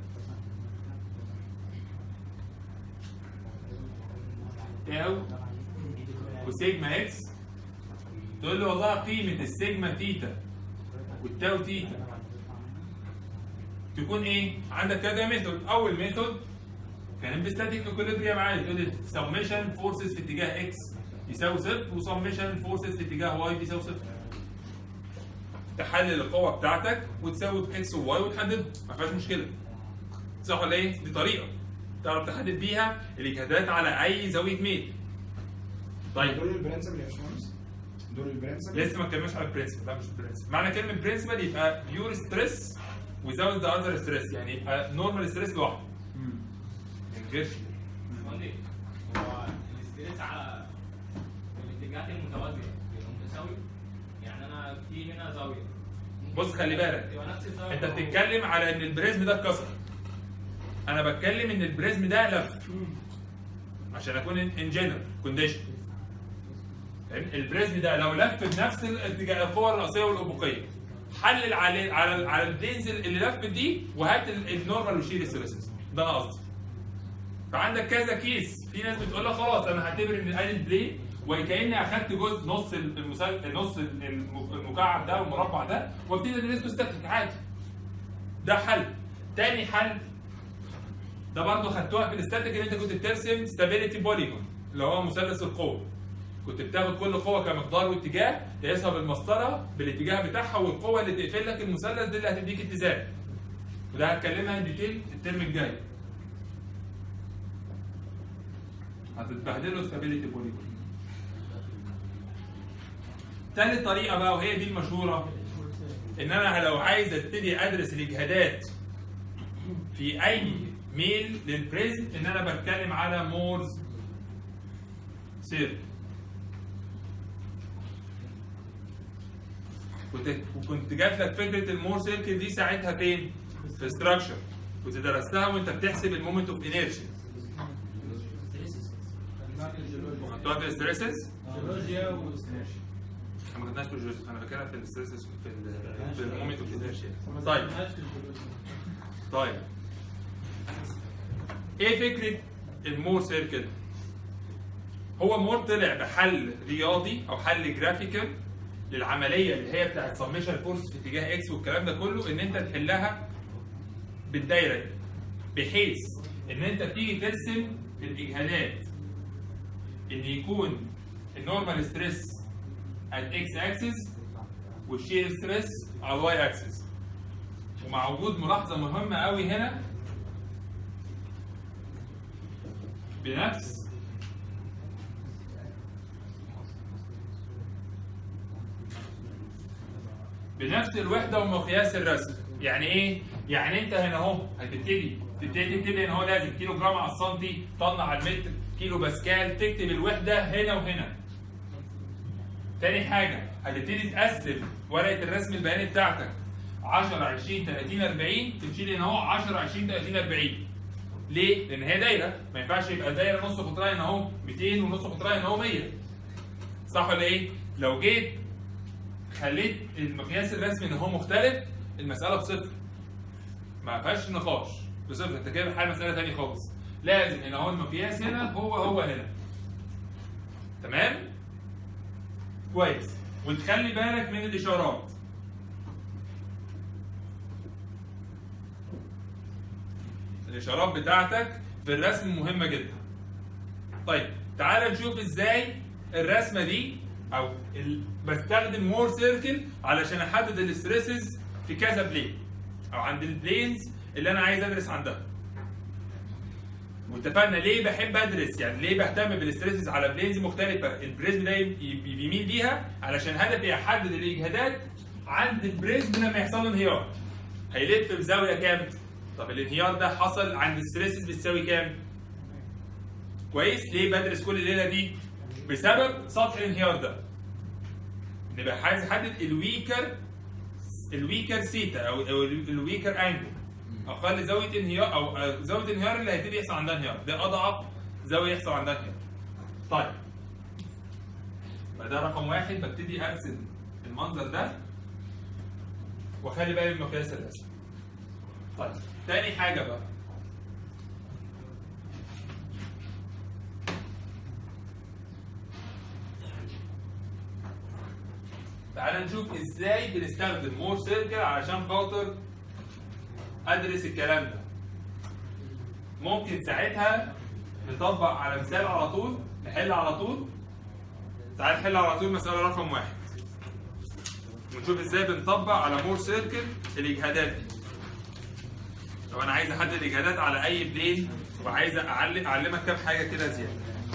تاو وسيجما اكس تقول له والله قيمة السيجما تيتا والتاو تيتا تكون ايه؟ عندك كذا ميثود، أول ميثود كان بستاتيك اكوليبريم عادي تقول لي سميشن فورسز في اتجاه اكس يساوي صفر وسميشن فورسز في اتجاه واي بيساوي صفر. تحلل القوة بتاعتك وتساوي في اكس وواي وتحددها ما فيهاش مشكلة. صح ولا ايه؟ دي طريقة تعرف تحدد بيها الاجهادات على أي زاوية ميل. طيب دول البرنسبل يا باشمهندس دول البرنسبل لسه ما اتكلمناش على البرنسبل لا مش البرنسبل معنى كلمه برنسبل يبقى بيور ستريس وزود ذا اذر ستريس يعني يبقى نورمال ستريس لوحده من غير شيء. مهندس هو الاستريس على الاتجاهات المتوازيه بيبقى متساوي يعني انا في هنا زاويه بص خلي بالك تبقى نفس الزاويه انت بتتكلم على ان البريزم ده اتكسر انا بتكلم ان البريزم ده لف عشان اكون ان جنرال كونديشن البريزم ده لو لف بنفس الاتجاه القوه الرئيسيه والافقيه حلل على على على البلينز اللي لفت دي وهات ال- النورمال وشيل السيريسز ده انا قصدي فعندك كذا كيس في ناس بتقول لك خلاص انا هعتبر ان ادي البلين وكاني اخدت جزء نص المسل... نص الم- المكعب ده والمربع ده وابتدي ادرسه ستاتيك عادي ده حل تاني حل ده برضه خدتوها في الاستاتيك ان انت كنت بترسم ستابيليتي بوليجون اللي هو مثلث القوه كنت بتاخد كل قوه كمقدار واتجاه تقيسها بالمسطره بالاتجاه بتاعها والقوه اللي تقفل لك المثلث دي اللي هتديك اتزان وده هتكلمها ان ديتيل الترم الجاي هتتبهدلوا ستابيليتي بوليجون تالت طريقه بقى وهي دي المشهوره ان انا لو عايز ابتدي ادرس الاجهادات في اي ميل للبريزم ان انا بتكلم على مورز سيركل كنت وكنت جات لك فكره المور سيركل دي ساعتها فين؟ في ستراكشر كنت درستها وانت بتحسب المومنت اوف انيرشيا وخدتوها في الستريسز جيولوجيا واستشارة احنا ما خدناش في الجزء انا فاكرها في الستريسز في ال- في المومنت اوف انيرشيا طيب طيب ايه فكره المور سيركل؟ هو مور طلع بحل رياضي او حل جرافيكال للعمليه اللي هي بتاعت سميشن فورس في اتجاه اكس والكلام ده كله ان انت تحلها بالدايره دي بحيث ان انت بتيجي ترسم الاجهادات ان يكون النورمال ستريس على الاكس اكسس والشير ستريس على الواي اكسس ومع وجود ملاحظه مهمه قوي هنا بنفس بنفس الوحده ومقياس الرسم يعني ايه يعني انت هنا اهو هتبتدي تبتدي تكتب هنا اهو لازم كيلو جرام على السنتي طن على المتر كيلو باسكال تكتب الوحده هنا وهنا تاني حاجه هتبتدي تقسم ورقه الرسم البياني بتاعتك 10 20 30 40 تمشي لي هنا اهو 10 20 30 40 ليه؟ لان هي دايره ما ينفعش يبقى دايره نص قطرها هنا اهو 200 ونص قطرها هنا اهو 100 صح ولا ايه؟ لو جيت خليت المقياس الرسمي ان هو مختلف المساله بصفر ما فيهاش نقاش بصفر انت كده حال مساله ثانيه خالص لازم ان هو المقياس هنا هو هو هنا تمام كويس وتخلي بالك من الاشارات الاشارات بتاعتك في الرسم مهمه جدا طيب تعال نشوف ازاي الرسمه دي او ال... بستخدم مور سيركل علشان احدد الاستريسز في كذا بلين او عند البلينز اللي انا عايز ادرس عندها واتفقنا ليه بحب ادرس يعني ليه بهتم بالاستريسز على بلينز مختلفه البريزم ده ي- ي- بيميل ليها علشان هدفي احدد الاجهادات عند البريزم لما يحصل له انهيار هيلف بزاويه كام؟ طب الانهيار ده حصل عند الستريسز بتساوي كام؟ كويس؟ ليه بدرس كل الليله دي؟ بسبب سطح الانهيار ده. نبقى عايز احدد الويكر الويكر سيتا او او الويكر انجل اقل زاويه انهيار او أو زاويه الانهيار اللي هيبتدي يحصل عندها انهيار ده اضعف زاويه يحصل عندها انهيار. طيب فده رقم واحد ببتدي ارسم المنظر ده واخلي بالي من مقياس الرسم. طيب تاني حاجه بقى تعال نشوف ازاي بنستخدم مور سيركل علشان خاطر ادرس الكلام ده ممكن ساعتها نطبق على مثال على طول نحل على طول تعال نحل على طول مسألة رقم واحد ونشوف ازاي بنطبق على مور سيركل الاجهادات دي لو انا عايز احدد اجهادات على اي بلين وعايز اعلم اعلمك كام حاجه كده زياده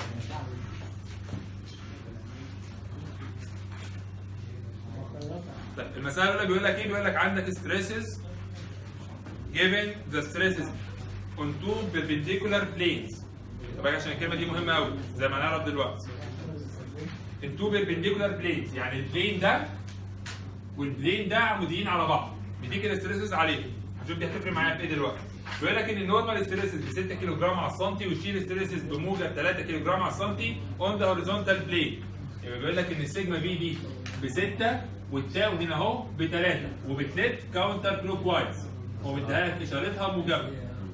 طيب المسألة الأولى بيقول لك إيه؟ بيقول لك عندك stresses given the stresses on two perpendicular planes. طب عشان الكلمة دي مهمة أوي زي ما هنعرف دلوقتي. in two perpendicular planes يعني البلين ده والبلين ده عموديين على بعض. بتيجي الستريسز عليهم. هنشوف دي هتفرق معايا في إيه دلوقتي. بيقول لك إن النورمال ستريسز ب 6 كيلو جرام على السنتي والشير ستريسز بموجب 3 كيلو جرام على السنتي on the horizontal plane. يبقى بيقول لك ان السيجما بي دي ب 6 والتاو هنا اهو ب 3 وبتلف كاونتر كلوك وايز ومديها لك اشارتها موجبه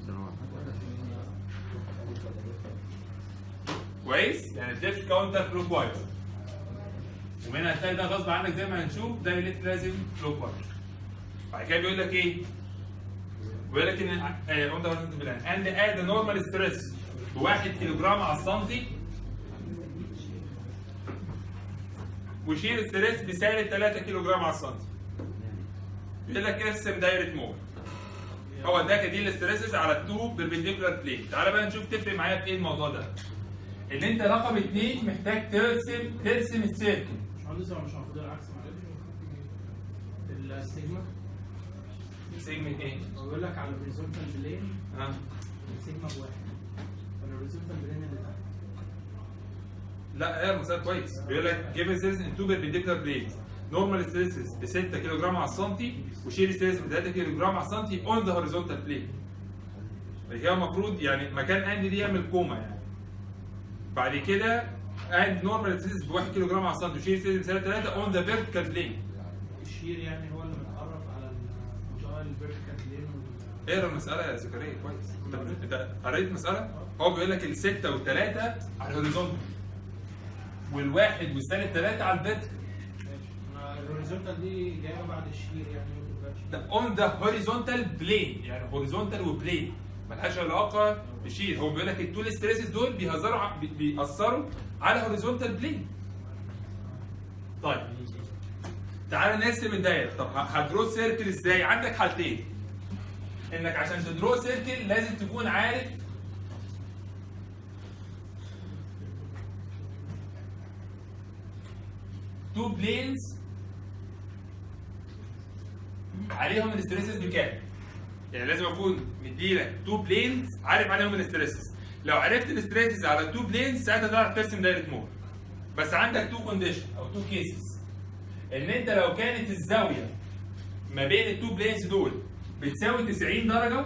كويس يعني بتلف كاونتر كلوك وايز ومنها هتلاقي ده غصب عنك زي ما هنشوف ده يلف لازم كلوك وايز بعد كده بيقول لك ايه؟ بيقول لك ان اون ذا هوريزونتال بلان اند اد نورمال ستريس ب 1 كيلو جرام على السنتي وشيل ستريس بسالب 3 كيلو جرام على السنتي. يقول لك ارسم دايره مور. هو ده دي الاستريسز على التو بيربنديكولار بلين. تعالى بقى نشوف تفرق معايا في ايه الموضوع ده. ان انت رقم اثنين محتاج ترسم ترسم السيركل. مش مهندس هو مش المفروض العكس معلش السيجما سيجما ايه؟ هو بيقول لك على الهوريزونتال بلين ها سيجما بواحد ولا الهوريزونتال بلين اللي تحت لا ايه المسألة كويس بيقول لك given stress in two perpendicular planes normal stresses ب 6 كيلو جرام على السنتي وشير ستريس ب 3 كيلو جرام على السنتي on the horizontal plane بعد كده المفروض يعني مكان اند دي يعمل كوما يعني بعد كده اند نورمال ستريس ب 1 كيلو جرام على السنتي وشير ستريس ب 3 on the vertical plane الشير يعني هو اللي متعرف على المنطقه الفيرتيكال بلين وال اقرا المسألة يا زكريا كويس انت انت قريت المسألة؟ هو بيقول لك الستة والثلاثة على الهوريزونتال والواحد والثالث ثلاثة على الفيرتيكال أنا الهوريزونتال دي جايه بعد الشير يعني ما تبقاش ده اون ذا هوريزونتال بلين يعني هوريزونتال وبلين ملهاش علاقه بشيء هو بيقول لك التول ستريسز دول بيهزروا ع- بي- بيأثروا على هوريزونتال بلين طيب تعال نرسم الدايره طب ه- هدرو سيركل ازاي عندك حالتين انك عشان تدرو سيركل لازم تكون عارف تو بلينز عليهم الاستريسز بكام؟ يعني لازم اكون مديلك تو بلينز عارف عليهم الاستريسز لو عرفت الاستريسز على التو بلينز ساعتها تعرف ترسم دايره مور بس عندك تو كونديشن او تو كيسز ان انت لو كانت الزاويه ما بين التو بلينز دول بتساوي 90 درجه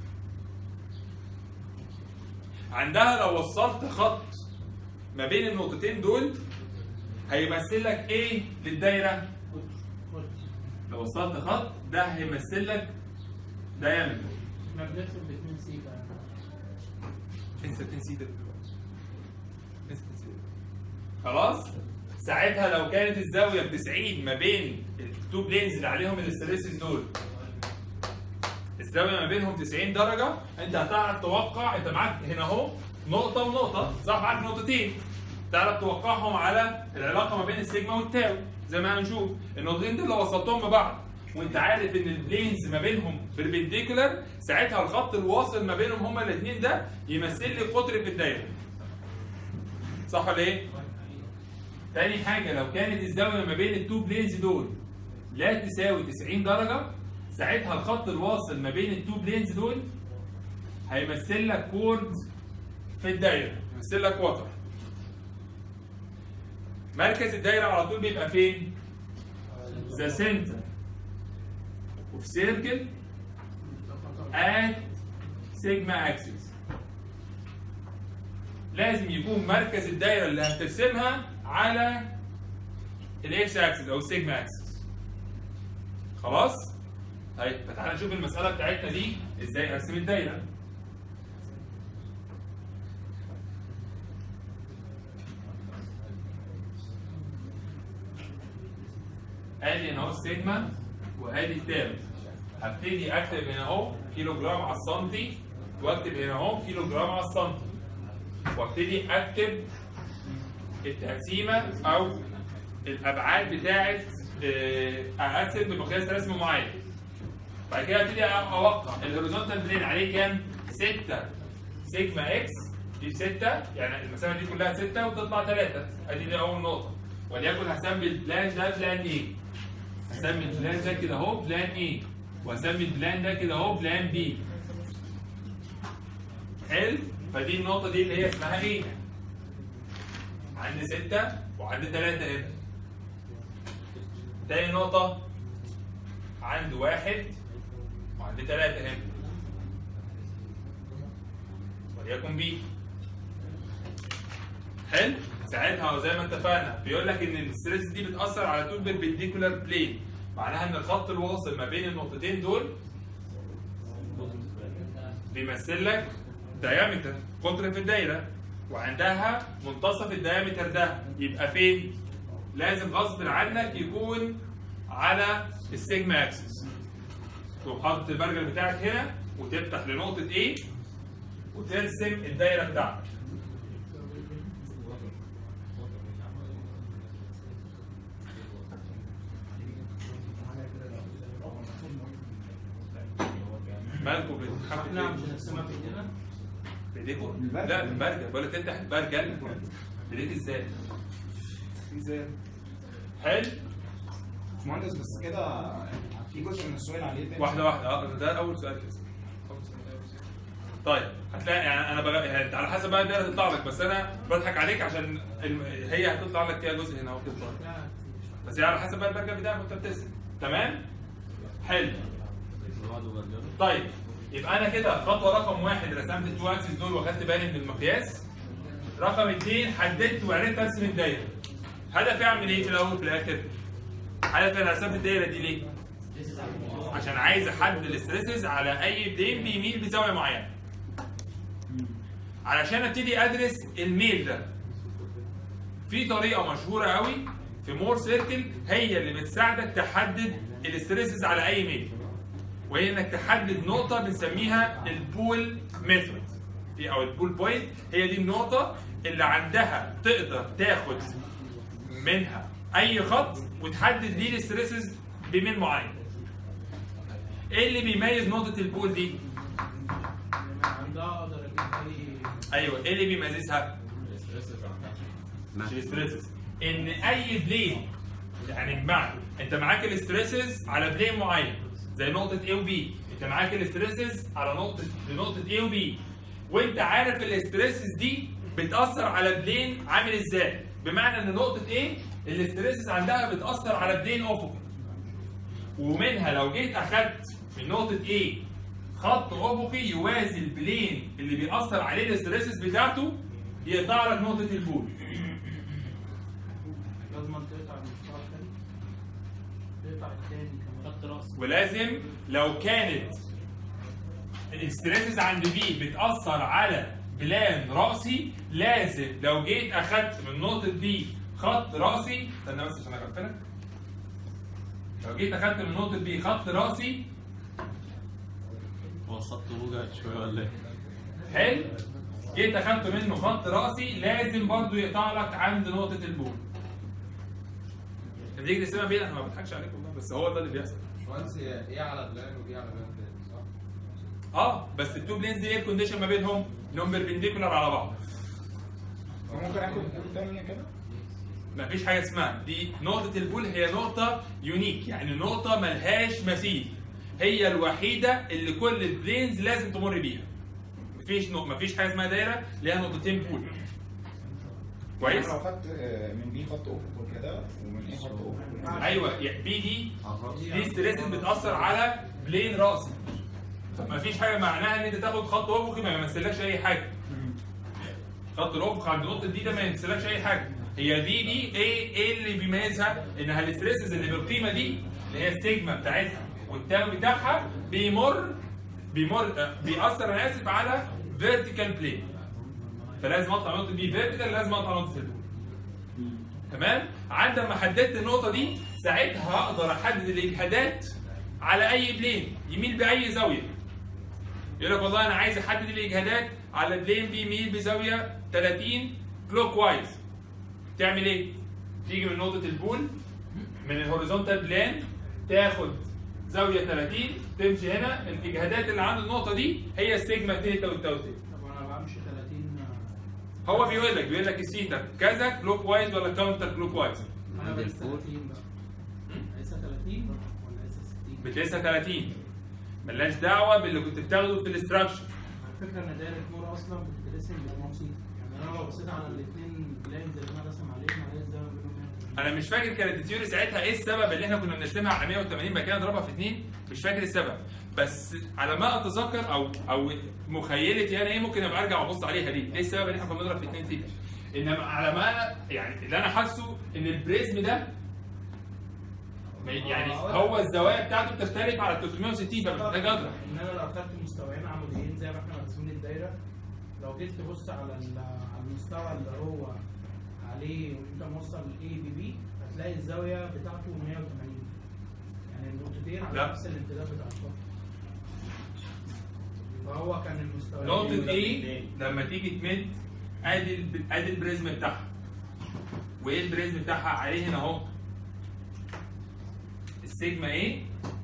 عندها لو وصلت خط ما بين النقطتين دول هيمثل لك ايه للدايره لو وصلت خط ده هيمثل لك دايمتر احنا بنرسم ب 2 سيجا انسى 2 سيتا انسى 2 سيتا خلاص ساعتها لو كانت الزاويه ب 90 ما بين التو بلينز اللي عليهم الاستريسز دول الزاويه ما بينهم 90 درجه انت هتعرف توقع انت معاك هنا اهو نقطه ونقطه صح معاك نقطتين تعرف توقعهم على العلاقه ما بين السيجما والتاو زي ما هنشوف النقطتين دول لو وصلتهم ببعض وانت عارف ان البلينز ما بينهم بربنديكولار ساعتها الخط الواصل ما بينهم هما الاثنين ده يمثل لي قطر في الدايره صح ولا ايه؟ تاني حاجه لو كانت الزاويه ما بين التو بلينز دول لا تساوي 90 درجه ساعتها الخط الواصل ما بين التو بلينز دول هيمثل لك كورد في الدايره يمثل لك وتر مركز الدايره على طول بيبقى فين؟ ذا سنتر وفي سيركل at سيجما اكسس لازم يكون مركز الدايره اللي هترسمها على الاكس اكسس او السيجما اكسس خلاص طيب فتعالى نشوف المساله بتاعتنا دي ازاي ارسم الدايره ادي هنا اهو السيجما وادي التاو هبتدي اكتب هنا اهو كيلو جرام على السنتي واكتب هنا اهو كيلو جرام على السنتي وابتدي اكتب التقسيمه او الابعاد بتاعه آه، اقسم بمقياس رسم معين بعد كده ابتدي اوقع الهوريزونتال بلين عليه كام؟ 6 سيجما اكس دي 6 يعني المسافه دي كلها 6 وتطلع 3 ادي دي اول نقطه وليكن هسمي البلان ده بلان ايه؟ هسمي البلان ده كده اهو بلان ايه واسمي البلان ده كده اهو بلان بي حلو فدي النقطه دي اللي هي اسمها ايه عندي ستة وعندي ثلاثة هنا تاني نقطة عندي واحد وعندي ثلاثة هنا وليكن بي حلو ساعتها زي ما اتفقنا بيقول لك ان الستريس دي بتاثر على طول بالبنديكولار بلين معناها ان الخط الواصل ما بين النقطتين دول بيمثل لك دايمتر قطر في الدايره وعندها منتصف الدايمتر ده يبقى فين؟ لازم غصب عنك يكون على السيجما اكسس تقوم حاطط البرجر بتاعك هنا وتفتح لنقطه ايه وترسم الدايره بتاعتك مالكم بتحبوا احنا مش هنقسمها بايدينا بايديكم؟ بالبرجل. لا بالبرجل بقول لك افتح البرجل بايديك ازاي؟ ازاي؟ حلو باشمهندس بس كده في جزء من السؤال عليه تاني واحده واحده اه ده اول سؤال كده طيب هتلاقي يعني انا بقى يعني انت على حسب بقى الدايره هتطلع لك بس انا بضحك عليك عشان الم... هي هتطلع لك فيها جزء هنا وتطلع بس هي على حسب بقى البرجر بتاعك وانت بترسم تمام؟ حلو طيب يبقى انا كده خطوه رقم واحد رسمت التو اكسس دول واخدت بالي من المقياس رقم اثنين حددت وعرفت ارسم الدايره هدفي اعمل ايه في الاول وفي الاخر؟ هدفي انا رسمت الدايره دي ليه؟ عشان عايز احدد الاستريسز على اي بلين بيميل بزاويه معينه علشان ابتدي ادرس الميل ده في طريقه مشهوره قوي في مور سيركل هي اللي بتساعدك تحدد الاستريسز على اي ميل وهي انك تحدد نقطه بنسميها البول ميثود في او البول بوينت هي دي النقطه اللي عندها تقدر تاخد منها اي خط وتحدد ليه الاستريسز بميل معين ايه اللي بيميز نقطه البول دي عندها اقدر اجيب اي ايوه ايه اللي بيميزها مش الاستريسز ان اي بلين يعني بمعنى انت معاك الاستريسز على بلين معين زي نقطه A و B انت معاك الاستريسز على نقطه لنقطه A و B وانت عارف الاستريسز دي بتاثر على بلين عامل ازاي بمعنى ان نقطه A الاستريسز عندها بتاثر على بلين افقي ومنها لو جيت اخدت من نقطه A خط افقي يوازي البلين اللي بيأثر عليه الاستريسز بتاعته يقطع لك نقطه البول لازم تقطع المستوى الثاني تقطع الثاني كمان خط راس ولازم لو كانت الاستريسز عند بي بتأثر على بلان رأسي لازم لو جيت أخدت من نقطة بي خط رأسي استنى بس عشان أغفلك لو جيت أخدت من نقطة بي خط رأسي هو الخط وجع شويه ولا ايه؟ حلو جيت أخدت منه خط رأسي لازم برضو يقطع لك عند نقطة البول تيجي تسيبها بيه انا ما بضحكش عليك والله بس هو ده اللي بيحصل باشمهندس هي ايه على بلان ودي على بلان تاني صح؟ اه بس التو بلينز دي ايه الكونديشن ما بينهم؟ انهم بيربنديكولار على بعض فممكن اخد بول تانية كده ما فيش حاجه اسمها دي نقطه البول هي نقطه يونيك يعني نقطه ملهاش مثيل هي الوحيده اللي كل البلينز لازم تمر بيها مفيش نق... مفيش حاجه اسمها دايره ليها نقطتين بول كويس لو خدت آه، من بي خط افق كده ومن ايه خط افق ايوه يعني بي دي دي ستريسز بتاثر على بلين راسي مفيش حاجه معناها ان انت تاخد خط افقي ما يمثلكش اي حاجه خط الافق عند نقطه دي ده ما يمثلكش اي حاجه هي دي دي ايه ايه اللي بيميزها انها الاستريسز اللي بالقيمه دي اللي هي السيجما بتاعتها والتاو بتاعها بيمر بيمر آه، بيأثر انا اسف على فيرتيكال بلين فلازم اقطع نقطه بي فيرتيكال لازم اقطع نقطه البول تمام عند ما حددت النقطه دي ساعتها هقدر احدد الاجهادات على اي بلين يميل باي زاويه يقول لك والله انا عايز احدد الاجهادات على بلين بيميل بزاويه 30 كلوك وايز تعمل ايه تيجي من نقطه البول من الهوريزونتال بلان تاخد زاويه 30 تمشي هنا الاجهادات اللي عند النقطه دي هي السيجما تيتا والتاو تيتا طب انا بمشي 30 هو بيقول لك بيقول لك السيتا كذا كلوك وايز ولا كاونتر كلوك وايز انا عند بقيس الفول. 30 بقى قايسها 30 ولا قايسها 60 بتقيسها 30 ملهاش دعوه باللي كنت بتاخده في الاستراكشر على فكره ان دايره مور اصلا بتترسم بموسيقى يعني انا لو بصيت على الاثنين بلاينز اللي انا راسم عليهم هلاقي الزاويه بينهم هنا. انا مش فاكر كانت الثيوري ساعتها ايه السبب اللي احنا كنا بنرسمها على 180 بعد كده نضربها في اثنين مش فاكر السبب بس على ما اتذكر او او مخيلتي انا ايه ممكن ابقى ارجع وابص عليها دي ايه السبب اللي احنا كنا بنضرب في اثنين ثيتا انما على ما انا يعني اللي انا حاسه ان البريزم ده ما- يعني هو الزوايا بتاعته بتختلف على 360 فمحتاج اضرب ان انا لو خدت مستويين عموديين زي ما احنا مرسومين الدايره لو جيت تبص على ال- على المستوى اللي هو عليه وانت موصل اي بي بي هتلاقي الزاويه بتاعته 180 يعني النقطتين على لا. نفس الامتداد بتاع الخط فهو كان المستوى نقطة ايه لما تيجي تمد ادي الب- ادي البريزم بتاعها وايه البريزم بتاعها عليه هنا اهو السيجما ايه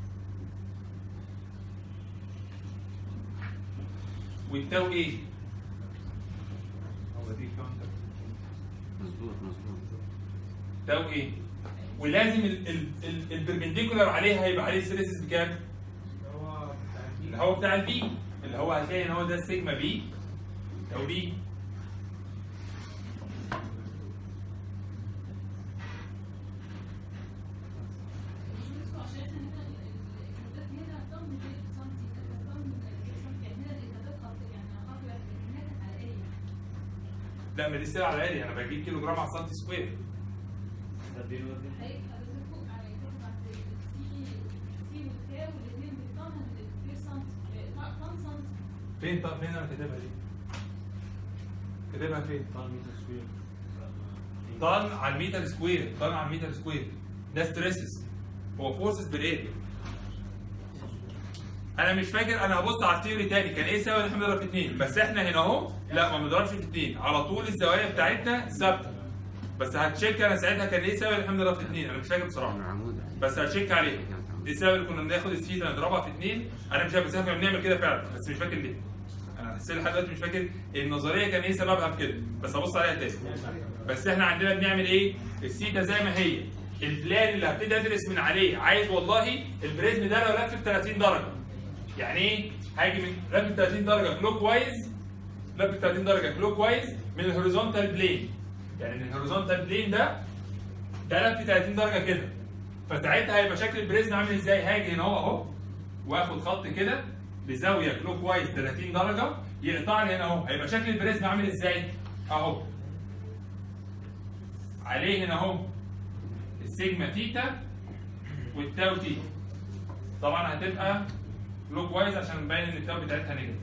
والتاو ايه هو دي كاونتر مظبوط مظبوط تاو ايه ولازم ال- ال- ال- البربنديكولار عليها هيبقى عليه ستريسز بكام؟ اللي هو بتاع البي. اللي هو بتاع البي اللي هو هتلاقي ان هو ده السيجما بي او بي لا ما دي ستيل على الآلي انا بجيب كيلو جرام على السنتي سكوير فين طب فين انا كاتبها دي؟ كاتبها فين؟ طن على المتر سكوير طن على المتر سكوير ده ستريسز هو فورسز بالاريا انا مش فاكر انا هبص على الثيوري تاني كان ايه يساوي ان احنا نضرب في اثنين بس احنا هنا اهو لا ما بنضربش في اثنين على طول الزوايا بتاعتنا ثابته بس هتشيك انا ساعتها كان ايه يساوي ان احنا نضرب في اثنين انا مش فاكر بصراحه بس هتشيك عليه دي السبب اللي كنا بناخد الثيتا نضربها في اثنين انا مش عارف بس احنا كنا بنعمل كده فعلا بس مش فاكر ليه انا حسيت لحد دلوقتي مش فاكر النظريه كان ايه سببها في كده بس هبص عليها تاني بس احنا عندنا بنعمل ايه الثيتا زي ما هي البلان اللي هبتدي ادرس من عليه عايز والله البريزم ده لو لف في 30 درجه يعني ايه هاجي من لف في 30 درجه كلوك وايز لف في 30 درجه كلوك وايز من الهوريزونتال بلين يعني من الهوريزونتال بلين ده ده لف في 30 درجه كده فساعتها هيبقى شكل البريزم عامل ازاي هاجي هنا اهو اهو واخد خط كده بزاويه كلوك وايز 30 درجه يقطع لي هنا اهو هيبقى شكل البريزم عامل ازاي اهو عليه هنا اهو السيجما تيتا والتاو تيتا طبعا هتبقى كلوك وايز عشان نبين ان التاو بتاعتها نيجاتيف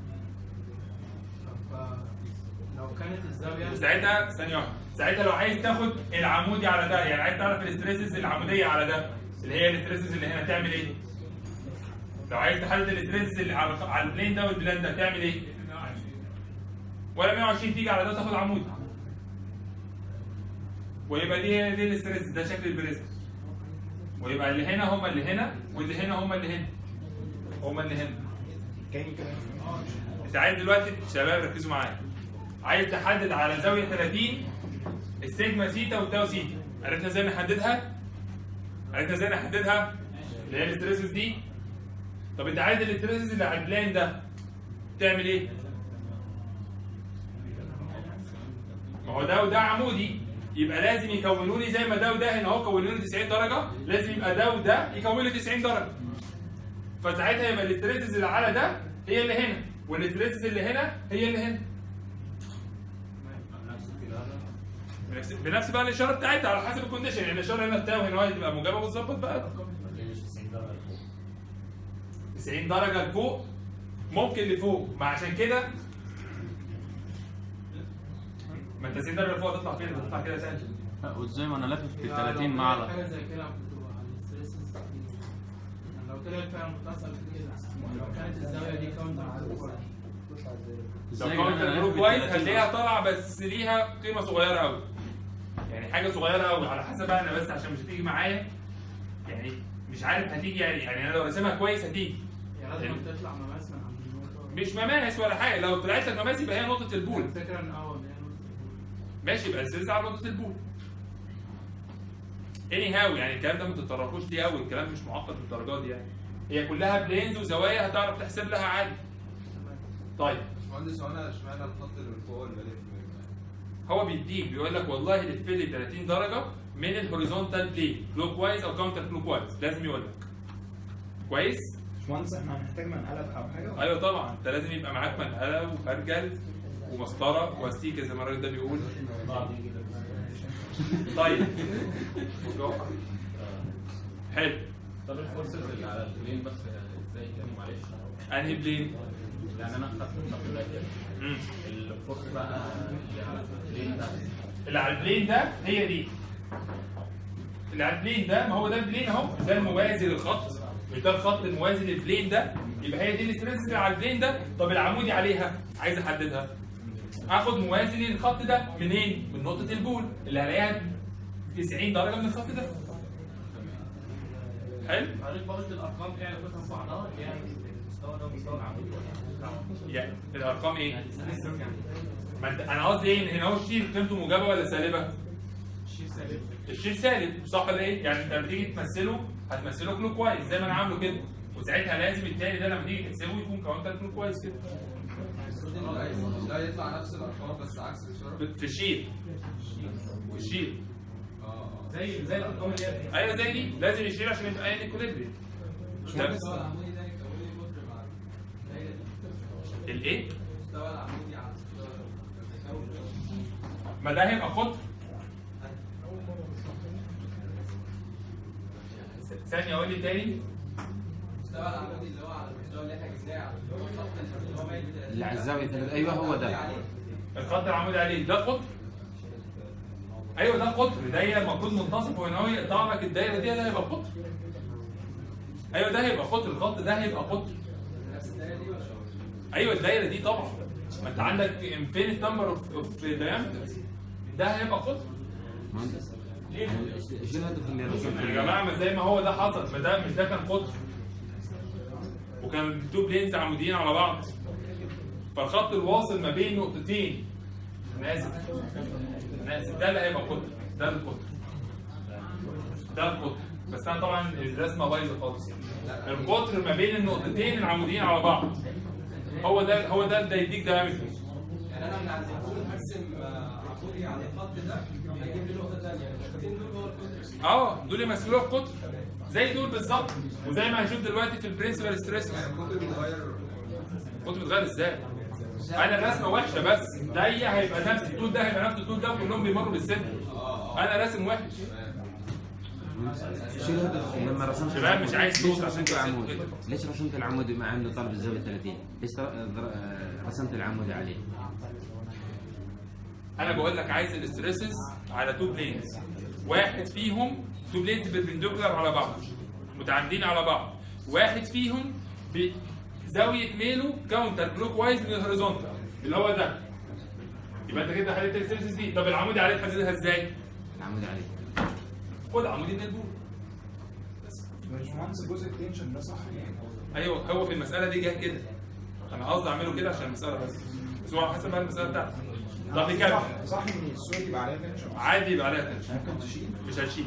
طب لو كانت الزاويه ساعتها ثانية واحدة ساعتها لو عايز تاخد العمودي على ده يعني عايز تعرف الاستريسز العمودية على ده اللي هي الاستريسز اللي هنا تعمل ايه؟ لو عايز تحدد الاستريسز اللي على على البلين ده والبلان ده تعمل ايه؟ ولا 120 تيجي على ده تاخد عمودي ويبقى دي هي دي الاستريسز ده شكل البريزم ويبقى اللي هنا هم اللي هنا واللي هنا هم اللي هنا هم اللي هنا كاني كده انت عايز دلوقتي شباب ركزوا معايا عايز تحدد على زاويه 30 السيجما سيتا والتاو سيتا عرفنا ازاي نحددها؟ عرفنا ازاي نحددها؟ اللي هي الاستريسز دي طب انت عايز الاستريسز اللي على البلان ده تعمل ايه؟ ما هو ده وده عمودي يبقى لازم يكونوا لي زي ما ده وده هنا اهو كونوا لي 90 درجه لازم يبقى ده وده يكون لي 90 درجه فساعتها يبقى الاستريسز اللي على ده هي اللي هنا والاستريسز اللي هنا هي اللي هنا بنفس بنفس بقى الاشاره بتاعتها على حسب الكونديشن يعني الاشاره هنا التاو هنا هو تبقى موجبه وتظبط بقى 90 درجه لفوق ممكن لفوق ما عشان كده ما انت 90 درجه لفوق تطلع فين تطلع كده سهل وازاي ما انا لافف في لو 30 مع طلعت على حاجه زي كده بتبقى على الستريسز يعني لو طلعت فعلا بتحصل كده لو كانت الزاويه دي كاونتر لو ازاي كاونتر انا جروب لافف كويس في 30 هتلاقيها طالعه بس ليها قيمه صغيره قوي يعني حاجه صغيره قوي على حسب بقى انا بس عشان مش هتيجي معايا يعني مش عارف هتيجي يعني يعني انا لو راسمها كويس هتيجي يعني لازم تطلع مماس من عند النقطه مش مماس ولا حاجه لو طلعت لك مماس يبقى هي نقطه البول الفكره ان اول هي نقطه البول. ماشي يبقى السيلز على نقطه البول اني هاو يعني الكلام ده ما تتطرقوش ليه قوي الكلام مش معقد للدرجه دي يعني هي كلها بلينز وزوايا هتعرف تحسب لها عادي طيب باشمهندس هو انا اشمعنى الخط اللي من فوق اللي بلف هو بيديك بيقول لك والله لف لي 30 درجه من الهوريزونتال بلين كلوك وايز او كاونتر كلوك وايز لازم يقول لك كويس باشمهندس احنا هنحتاج منقلب او حاجه ايوه طبعا انت لازم يبقى معاك منقله وفرجل ومسطره واستيكه زي ما الراجل ده بيقول طيب حلو طب الفورسز اللي على البلين بس ازاي كده معلش انهي بلين؟ يعني انا خدت الخط ده كده مم. الفورس بقى اللي على البلين ده اللي على البلين ده هي دي اللي على البلين ده ما هو ده البلين اهو ده الموازي للخط مش ده الخط الموازي للبلين ده يبقى هي دي الاستريس اللي على البلين ده طب العمودي عليها عايز احددها اخد موازي للخط ده منين؟ من نقطة البول اللي هلاقيها 90 درجة من الخط ده حلو؟ حضرتك بقى قلت الارقام ايه علاقتها ببعضها اللي هي المستوى ده ومستوى العمودي يعني الارقام ايه؟ ما انت انا قصدي ايه ان هنا هو الشير قيمته موجبة ولا سالبة؟ الشيء سالب الشير سالب صح ولا ايه؟ يعني انت لما تيجي تمثله هتمثله كلوك وايز زي ما انا عامله كده وساعتها لازم التاني ده لما تيجي تحسبه يكون كاونتر كلوك وايز كده لا يطلع نفس الارقام بس عكس الاشاره في الشير في الشير اه اه زي زي الارقام اللي هي ايوه زي دي لازم يشيل عشان يبقى ان اكوليبريم ده بس المستوى العمودي ده يكون لي قطر مع الدايره دي الايه؟ المستوى العمودي على المستوى التكون ما ده هيبقى قطر ثانية قول لي تاني المستوى العمودي اللي هو على المستوى اللي احنا جبناه على الخط اللي هو مايل بتاع- اللي على الزاوية ثلاثة. أيوه هو ده. عليه. الخط العمودي عليه ده قطر ايوه ده قطر ده المفروض منتصف وان هو يقطع لك الدايره دي ده هيبقى قطر ايوه ده هيبقى قطر الخط ده هيبقى قطر نفس الدايره دي ولا ايوه الدايره دي طبعا ما انت عندك انفينيت نمبر اوف اوف diameters ده هيبقى قطر مهندس ليه؟ ايش الهدف اللي رسمته؟ يا جماعه ما زي ما هو ده حصل ما ده مش ده كان قطر وكان تو بلينز عموديين على بعض فالخط الواصل ما بين نقطتين انا اسف انا اسف ده اللي هيبقى قطر ده القطر ده القطر بس انا طبعا الرسمه بايظه خالص يعني القطر ما بين النقطتين العموديين على بعض هو ده هو ده اللي يديك دايمتر يعني انا من عند الكون هرسم آه، عمودي على الخط ده هيجيب لي نقطه ثانيه النقطتين دول هو القطر اه دول يمثلوا القطر زي دول بالظبط وزي ما هنشوف دلوقتي في البرنسبل ستريس القطر بيتغير القطر بيتغير ازاي؟ انا الرسمه وحشه بس ده هيبقى نفس الطول ده هيبقى نفس الطول ده وكلهم بيمروا بالسن انا راسم وحش ايش الهدف لما رسمت شباب مش عايز ليش صوت عشان رسمت كده العمود؟ كده. ليش رسمت العمود مع انه طالب الزاوية 30 ليش تر- در- آه، رسمت العمود عليه؟ انا بقول لك عايز الاستريسز على تو بلينز واحد فيهم تو بلينز بالبندوكولار على بعض متعامدين على بعض واحد فيهم بزاويه ميله كاونتر كلوك وايز من الهوريزونتال اللي هو ده يبقى انت كده حليت الاستريسز دي طب العمودي عليه تحددها ازاي؟ العمود عليه خد عمودي من البول باشمهندس جزء التنشن ده صح يعني ايوه هو في المساله دي جه كده انا قصدي اعمله كده عشان المساله بس بس هو على حسب بقى المساله بتاعتي طب نكمل صح صح ان السوري يبقى عليها تنشن عادي يبقى عليها تنشن ممكن تشيل مش هتشيل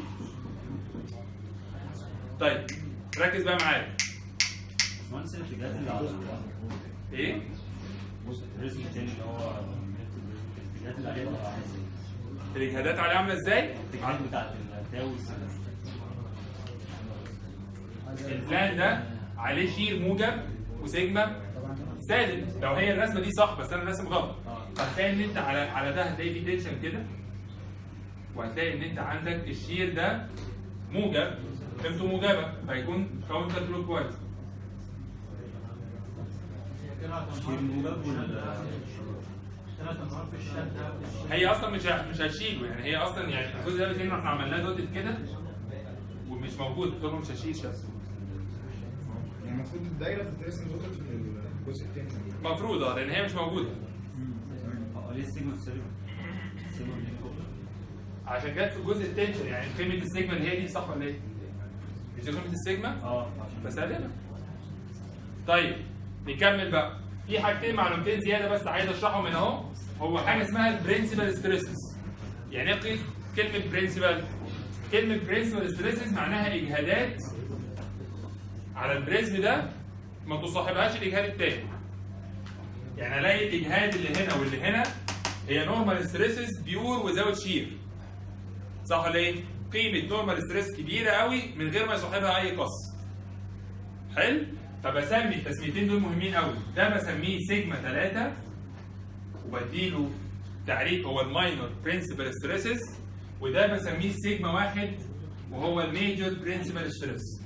طيب ركز بقى معايا باشمهندس الاتجاهات اللي على ايه الرسم التاني اللي هو الاتجاهات اللي عليها بتبقى عامله ازاي؟ الاجهادات عليه عامله ازاي الاتجاهات بتاعت التاو والسنة البلان ده عليه شير موجب وسيجما سالب لو هي الرسمه دي صح بس انا راسم غلط فهتلاقي ان انت على على ده هتلاقي فيه تنشن كده وهتلاقي ان انت عندك الشير ده موجب قيمته موجبه فيكون كاونتر كلوك وايز ثلاث انهار في الشده هي اصلا مش ه- مش هتشيله يعني هي اصلا يعني الجزء ده بيتكلم احنا عملناه دوتت كده ومش موجود قلت لهم مش هشيل شخص يعني المفروض الدايره تترسم دوتت في الجزء التاني المفروض اه لان هي مش موجوده اه ليه السيجما في السيجما؟ السيجما اللي فوق. عشان جت في جزء التنشن يعني قيمه السيجما اللي هي دي صح ولا ايه؟ مش دي قيمه السيجما؟ اه عشان بسلمها طيب نكمل بقى في حاجتين معلومتين زياده بس عايز اشرحهم من اهو هو حاجه اسمها البرنسبل ستريسز يعني ايه قي- كلمه برنسبل كلمه برنسبل ستريسز معناها اجهادات على البريزم ده ما تصاحبهاش الاجهاد التاني يعني الاقي الاجهاد اللي هنا واللي هنا هي نورمال ستريسز بيور وزاويه شير صح ولا ايه؟ قيمه نورمال ستريس كبيره قوي من غير ما يصاحبها اي قص حلو فبسمي التسميتين دول مهمين قوي ده بسميه سيجما 3 وبديله تعريف هو الماينور برنسبل ستريسز وده بسميه سيجما واحد وهو الميجور برنسبل ستريس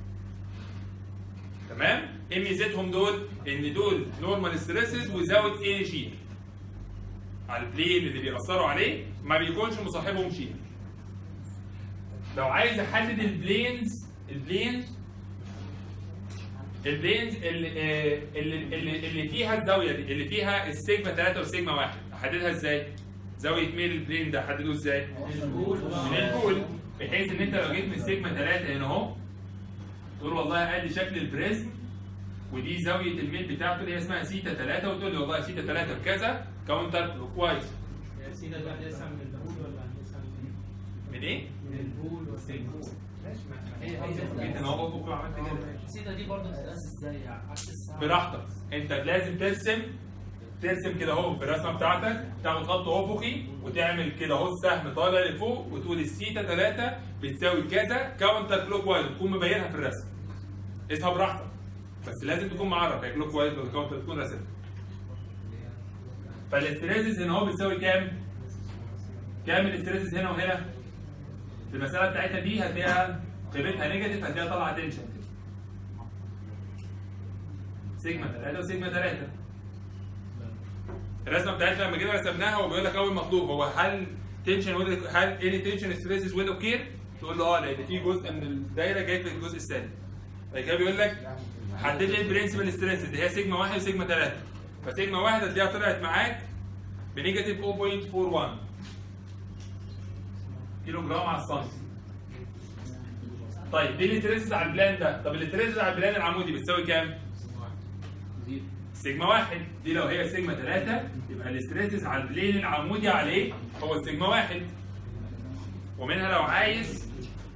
تمام ايه ميزتهم دول ان دول نورمال ستريسز وزاويه ايه شير على البلين اللي بيأثروا عليه ما بيكونش مصاحبهم شير لو عايز احدد البلينز البلينز البلينز اللي, آه، اللي, اللي, اللي فيها الزاويه دي اللي فيها السيجما 3 والسيجما 1 احددها ازاي؟ زاويه ميل البلين ده احدده ازاي؟ من البول بحيث ان انت لو جيت من سيجما 3 هنا اهو تقول والله قال لي شكل البريزم ودي زاويه الميل بتاعته اللي هي اسمها سيتا 3 وتقول لي والله سيتا 3 بكذا كاونتر كويس سيدا ده هنقسم من الدهون ولا هنقسم من من ايه؟ من البول والسيجمول ماشي ما ما هي هي جيت انا هو بكره عملت كده السيتا دي برضه بتتقاس ازاي يعني عكس الساعه براحتك انت لازم ترسم ترسم كده اهو في الرسمه بتاعتك تاخد خط افقي وتعمل كده اهو السهم طالع لفوق وتقول السيتا 3 بتساوي كذا كاونتر كلوك وايز وتكون مبينها في الرسم اسها براحتك بس لازم تكون معرف هي كلوك وايز ولا كاونتر تكون راسمها فالاستريسز هنا اهو بتساوي كام؟ كام الاستريسز هنا وهنا؟ في المساله بتاعتها دي هتلاقيها قيمتها نيجاتيف هتلاقيها طالعه تنشن كده سيجما 3 وسيجما 3 الرسمه بتاعتنا لما جينا رسمناها هو بيقول لك اول مطلوب هو هل تنشن هل اني تنشن ستريسز ويل اوكير؟ تقول له اه لان في جزء من الدايره جاي في الجزء الثاني. بعد كده بيقول لك حدد لي البرنسبل ستريس اللي هي سيجما 1 وسيجما 3 فسيجما 1 هتلاقيها طلعت معاك بنيجاتيف 0.41 كيلو جرام على السنتي. طيب دي الستريسز على البلان ده، طب الستريسز على البلان العمودي بتساوي كام؟ سيجما واحد دي لو هي سيجما 3 يبقى الاستريسز على البلين العمودي عليه هو السيجما واحد ومنها لو عايز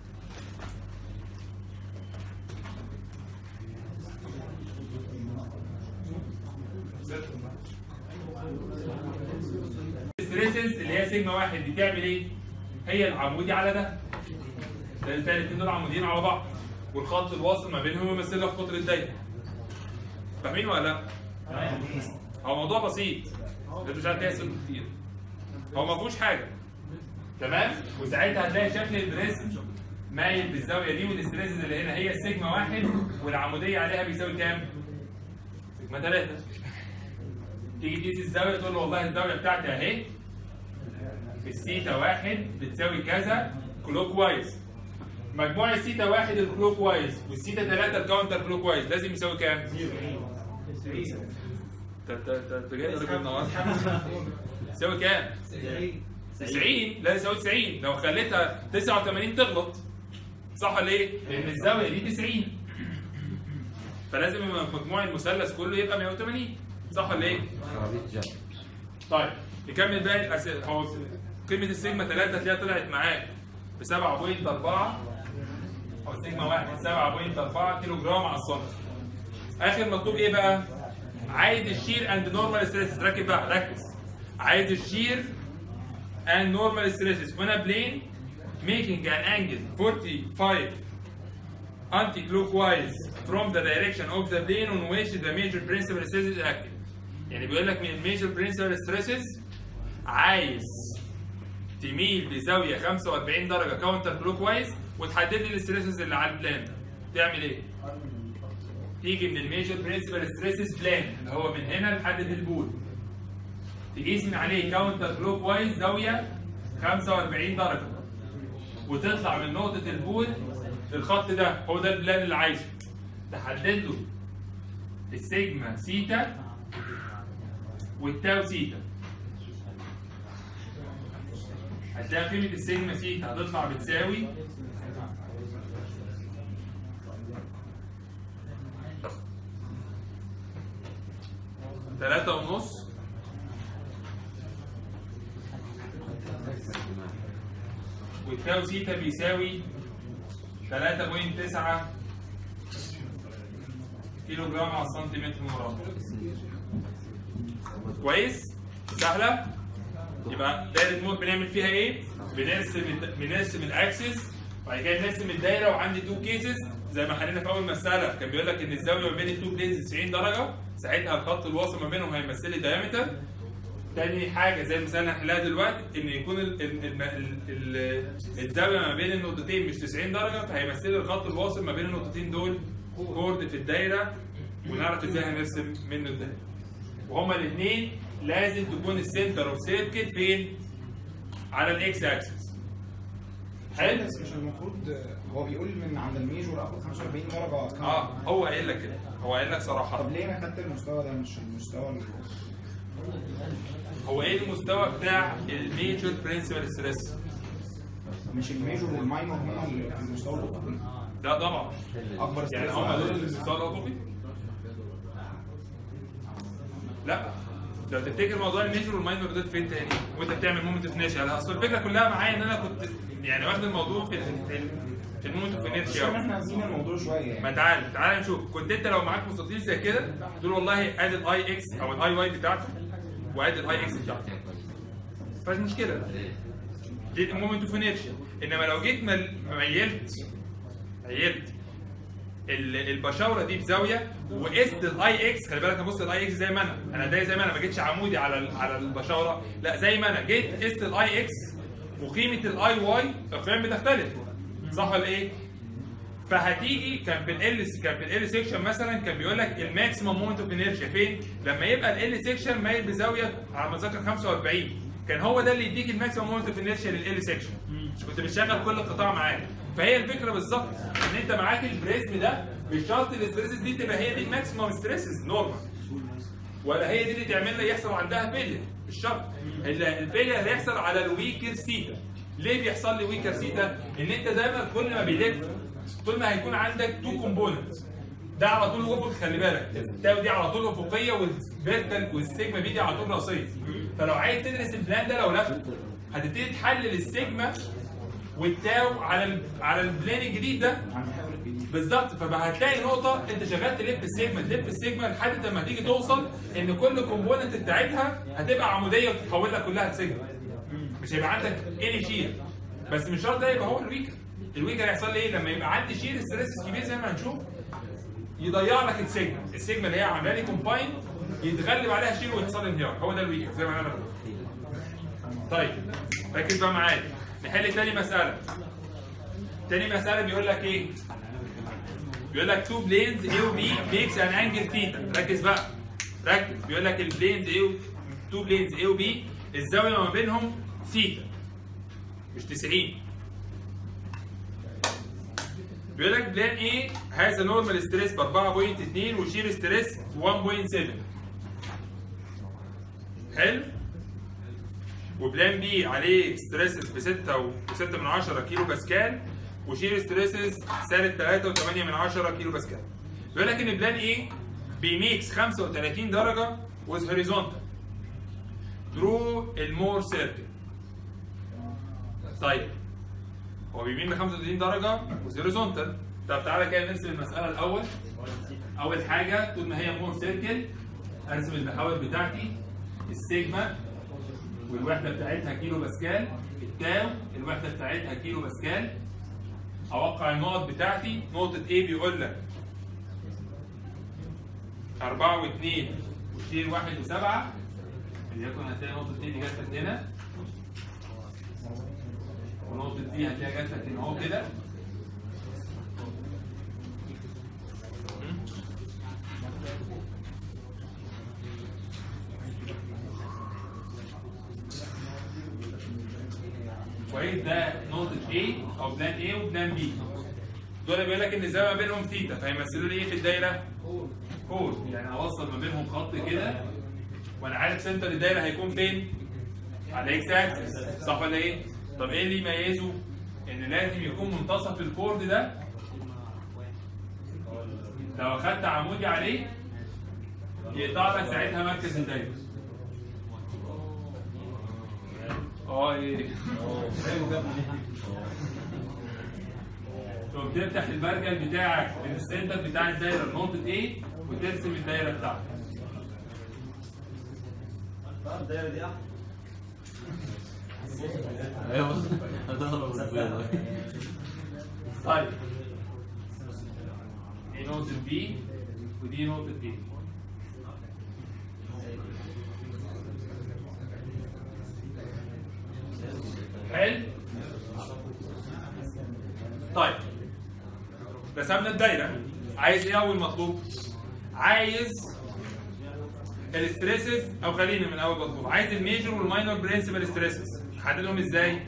الاستريسز اللي هي سيجما واحد دي تعمل ايه؟ هي العمودي على ده ده الاثنين دول عموديين على بعض والخط الواصل ما بينهم يمثل لك قطر الدايره فاهمين ولا لا؟ هو موضوع بسيط انت مش عارف تحسب كتير هو ما فيهوش حاجه تمام وساعتها هتلاقي شكل البريزم مايل بالزاويه دي والاستريسز اللي هنا هي السيجما واحد والعموديه عليها بيساوي كام؟ سيجما 3 تيجي تقيس الزاويه تقول له والله الزاويه بتاعتي اهي السيتا واحد بتساوي كذا كلوك وايز مجموع السيتا واحد الكلوك وايز والسيتا 3 الكاونتر كلوك وايز لازم يساوي كام؟ انت انت انت انت جاي راجل النهارده يساوي كام؟ 90 لا يساوي 90 لو خليتها 89 تغلط صح ولا ايه؟ لان الزاويه دي 90 فلازم مجموع المثلث كله يبقى 180 صح ولا ايه؟ عربية جر طيب نكمل باقي الاسئله هو قيمه السيجما 3 هتلاقيها طلعت معاك ب 7.4 او سيجما 1 7.4 كيلو جرام على السنتي اخر مطلوب ايه بقى؟ عايز الشير اند نورمال ستريسز ركز بقى ركز عايز الشير and normal stresses on a plane making an angle 45 anti-clockwise from the direction of the plane on which the major principal stress is acting. يعني بيقول لك من الميجر برنسبل stresses عايز تميل بزاويه 45 درجه كاونتر كلوك وايز وتحدد لي الستريسز اللي على البلان ده. تعمل ايه؟ تيجي من الميجر برنسبل ستريسز بلان اللي هو من هنا لحد البول تقيس من عليه كاونتر كلوك وايز زاويه 45 درجه وتطلع من نقطه البول للخط ده هو ده البلان اللي عايزه تحدد له السيجما سيتا والتاو سيتا هتلاقي قيمة السيجما سيتا هتطلع بتساوي تلاتة ونص والتاو سيتا بيساوي 3.9 كيلو جرام على السنتيمتر مربع كويس سهله يبقى دايره مود بنعمل فيها ايه بنرسم بنرسم الاكسس وبعد كده نرسم الدايره وعندي تو كيسز زي ما حلينا في اول مساله كان بيقول لك ان الزاويه ما بين التو بلينز 90 درجه ساعتها الخط الواصل ما بينهم هيمثل لي دايمتر تاني حاجه زي المثال اللي هنحلها دلوقتي ان يكون ال ال ال ال ال الزاويه ما بين النقطتين مش 90 درجه فهيمثل لي الخط الواصل ما بين النقطتين دول كورد في الدايره ونعرف ازاي هنرسم منه الدايره وهما الاثنين لازم تكون السنتر اوف سيركل فين؟ على الاكس اكسس حلو؟ بس مش المفروض هو بيقول من عند الميجور اخد 45 درجه كام؟ اه هو قايل لك كده هو قايل لك صراحه طب ليه انا خدت المستوى ده مش المستوى اللي هو ايه المستوى بتاع الميجور برنسبل ستريس؟ مش الميجور والماينور هما اللي في المستوى الافقي لا طبعا اكبر يعني ستريس هم دول المستوى الافقي؟ لا لو تفتكر موضوع الميجور والماينور ده فين تاني وانت بتعمل مومنت اوف نيشن اصل الفكره كلها معايا ان انا كنت يعني واخد الموضوع في ال- في ال- في المومنت اوف عشان انيرشيا احنا عايزين الموضوع شويه ما يعني تعال تعال نشوف كنت انت لو معاك مستطيل زي كده تقول والله ادي الاي اكس او الاي واي بتاعته وادي الاي اكس بتاعته مفيش مشكله دي المومنت اوف انيرشيا انما لو جيت مل- ميلت ميلت ال- البشاوره دي بزاويه وقست الاي اكس خلي بالك انا بص الاي اكس زي ما انا انا ده زي ما انا ما جيتش عمودي على ال- على البشاوره لا زي ما انا جيت قست الاي اكس وقيمه الاي واي القيم بتختلف صح ولا ايه؟ فهتيجي كان في ال كان في ال سيكشن مثلا كان بيقول لك الماكسيمم مومنت اوف انيرشيا فين؟ لما يبقى ال سيكشن مايل بزاويه على ما اتذكر 45 كان هو ده اللي يديك الماكسيمم مومنت اوف انيرشيا لل سيكشن مش كنت بتشغل كل قطاع معاك فهي الفكره بالظبط ان انت معاك البريزم ده مش شرط الاستريسز دي تبقى هي دي الماكسيمم ستريسز نورمال ولا هي دي اللي تعمل لي يحصل عندها فيلير مش شرط ال- الفيلير هيحصل على الويكر سيتا ليه بيحصل لي ويكر سيتا؟ ان انت دايما كل ما بيلف طول ما هيكون عندك تو كومبوننت ده على طول افق خلي بالك التاو دي على طول افقيه والفيرتال والسيجما بي دي على طول راسيه فلو عايز تدرس البلان ده لو لف هتبتدي تحلل السيجما والتاو على ال على البلان الجديد ده هنحاول الجديد بالظبط فبقى هتلاقي نقطة أنت شغال تلف السيجما تلف السيجما لحد لما تيجي توصل إن كل كومبوننت بتاعتها هتبقى عمودية وتتحول لك كلها لسيجما. مش هيبقى عندك اني شير بس مش شرط ده يبقى هو الويكر. الويكر هيحصل لي إيه؟ لما يبقى عندي شير ستريس كبير زي ما هنشوف يضيع لك السيجما، السيجما اللي هي عاملة لي كومباين يتغلب عليها شير ويحصل انهيار، هو ده الويكر زي ما انا بقول. طيب ركز بقى معايا نحل تاني مسألة. تاني مسألة بيقول لك إيه؟ بيقول لك تو بلينز A و B ميكس ان انجل ثيتا ركز بقى ركز بيقول لك البلينز A و تو بلينز A و B الزاويه ما بينهم ثيتا مش 90 بيقول لك بلان A هاز نورمال ستريس ب 4.2 وشير ستريس 1.7 حلو وبلان بي عليه ستريسز ب 6 و6 من 10 كيلو باسكال وشير ستريسز سالب 3 و8 من 10 كيلو باسكال بيقول لك ان بلان ايه بيميكس 35 درجه وذ هوريزونتال درو المور سيركل طيب هو بيميل ل 35 درجه وذ هوريزونتال طب تعالى كده نرسم المساله الاول اول حاجه طول ما هي مور سيركل ارسم المحاور بتاعتي السيجما والوحده بتاعتها كيلو باسكال التاو الوحده بتاعتها كيلو باسكال اوقع النقط بتاعتي نقطة A بيقول لك 4 و2 وشير 1 و7 وليكن هتلاقي نقطة A دي جات لك هنا ونقطة B هتلاقي جات لك هنا اهو كده كويس ده نقطة A أو بلان A وبلان B دول بيقول لك إن الزاوية ما بينهم ثيتا فهيمثلوا لي إيه في الدايرة؟ كور يعني أوصل ما بينهم خط كده وأنا عارف سنتر الدايرة هيكون فين؟ على إكس أكسس صح ولا إيه؟ طب إيه اللي يميزه؟ إن لازم يكون منتصف الكورد ده لو أخدت عمودي عليه يقطع لك ساعتها مركز الدايرة اه ايه تقوم تفتح المرجل بتاعك من السنتر بتاع الدايره لنقطه ايه وترسم الدايره بتاعتك الدايره دي احلى طيب دي نقطه بي ودي نقطه ايه حلو طيب رسمنا الدايره عايز ايه اول مطلوب عايز الستريسز او خلينا من اول مطلوب عايز الميجر والماينور برنسبل ستريسز نحددهم ازاي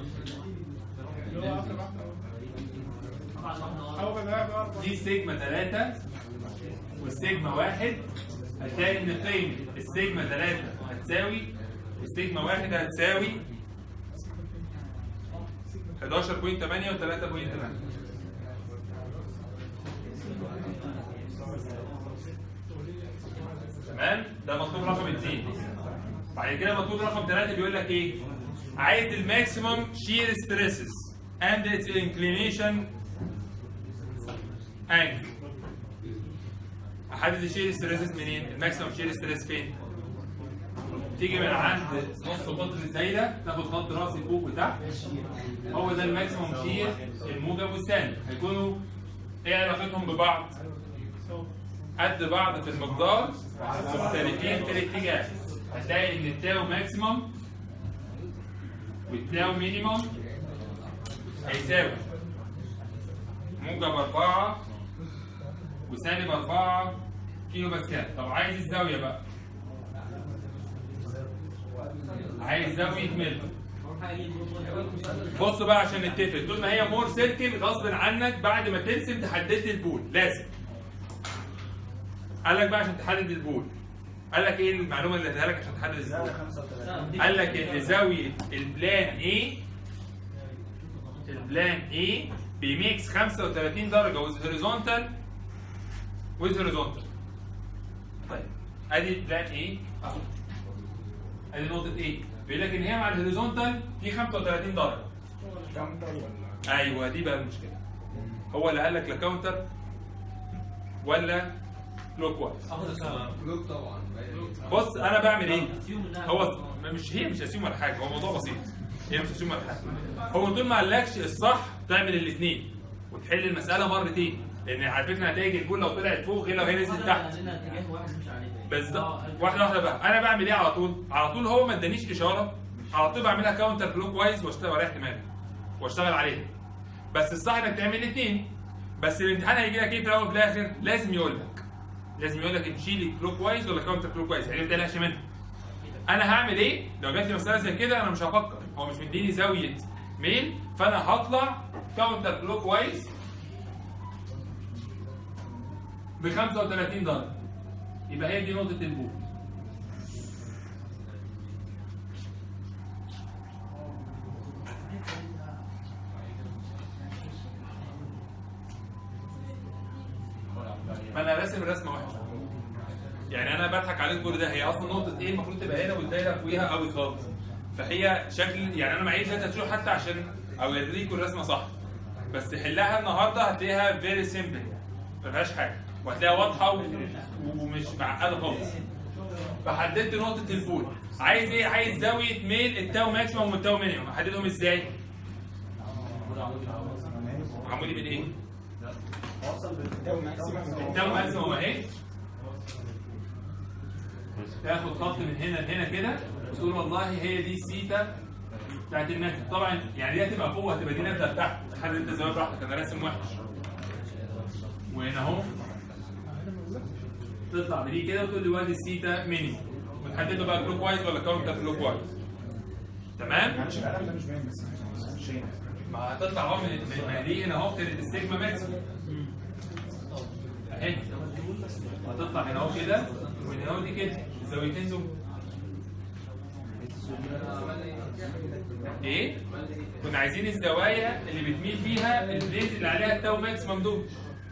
دي سيجما 3 والسيجما 1 هتلاقي ان قيمه السيجما 3 هتساوي السيجما 1 هتساوي 11.8 و 3.8 تمام ده مطلوب رقم 2 بعد كده مطلوب رقم 3 بيقول لك ايه عايز الماكسيمم شير ستريسز and its inclination angle احدد الشير ستريسز منين؟ الماكسيمم شير ستريس فين؟ تيجي من عند نص قطر الدايره تاخد خط راسي فوق وتحت هو ده الماكسيمم شير الموجب والسالب هيكونوا ايه علاقتهم ببعض؟ قد بعض في المقدار مختلفين في الاتجاه هتلاقي ان التاو ماكسيمم والتاو مينيمم هيساوي موجب 4 وسالب 4 كيلو باسكال طب عايز الزاويه بقى عايز زاويه ملك بص بقى عشان نتفق طول ما هي مور سيركل غصب عنك بعد ما ترسم تحدد لي البول لازم قال لك بقى عشان تحدد البول قال لك ايه المعلومه اللي اديها لك عشان تحدد البول قال لك ان زاويه البلان A البلان A بيميكس 35 درجه ويز هوريزونتال ويز هوريزونتال طيب ادي البلان A اهو ادي نقطه A بيقول لك ان هي مع الهوريزونتال في 35 درجه كاونتر ولا ايوه دي بقى المشكله هو اللي قال لك لا كاونتر ولا كلوك وايز كلوك طبعا بص انا بعمل ايه؟ هو مش هي مش اسيوم ولا حاجه هو موضوع بسيط هي مش اسيوم ولا حاجه هو طول ما قالكش الصح تعمل الاثنين وتحل المساله مرتين لان على فكره نتائج البول لو طلعت فوق غير لو هي نزلت تحت بالظبط واحده واحده بقى انا بعمل ايه على طول؟ على طول هو ما ادانيش اشاره على طول بعملها كاونتر كلوك وايز واشتغل عليها احتمال واشتغل عليها بس الصح انك تعمل الاثنين بس الامتحان هيجي لك ايه في الاول وفي الاخر؟ لازم يقول لك لازم يقول لك امشي لي كلوك وايز ولا كاونتر كلوك وايز يعني ما تقلقش منها انا هعمل ايه لو جات لي مساله زي كده انا مش هفكر هو مش مديني زاويه ميل فانا هطلع كاونتر كلوك وايز ب 35 درجه يبقى هي دي نقطه البول ما انا راسم الرسمه وحشه يعني انا بضحك عليك كل ده هي اصلا نقطه ايه المفروض تبقى هنا والدايره فوقيها قوي خالص فهي شكل يعني انا معيش داتا تشوف حتى عشان اوريكم الرسمه صح بس حلها النهارده هتلاقيها فيري سيمبل ما فيهاش حاجه وهتلاقيها واضحه و- ومش معقده خالص فحددت نقطه البول عايز ايه عايز زاويه ميل التاو ماكسيموم والتاو مينيموم احددهم ازاي عمودي من ايه التاو ماكسيمم التاو ماكسيموم اهي تاخد خط من هنا لهنا كده وتقول والله هي دي السيتا بتاعت المكتب طبعا يعني دي هتبقى فوق هتبقى دي نازله لتحت حدد انت زاويه براحتك انا راسم وحش وهنا اهو تطلع بدي كده وتقول لي وادي السيتا ميني وتحدده بقى كلوك وايز ولا كاونتر كلوك وايز تمام؟ معلش القلم ده مش باين بس مش هنا ما هتطلع اهو من من- ما دي هنا اهو كانت السيجما ماكسيموم اهي هتطلع هنا اهو كده وهنا اهو دي كده الزاويتين دول ايه؟ كنا عايزين الزوايا اللي بتميل فيها البليز اللي عليها التاو ماكسيمم دول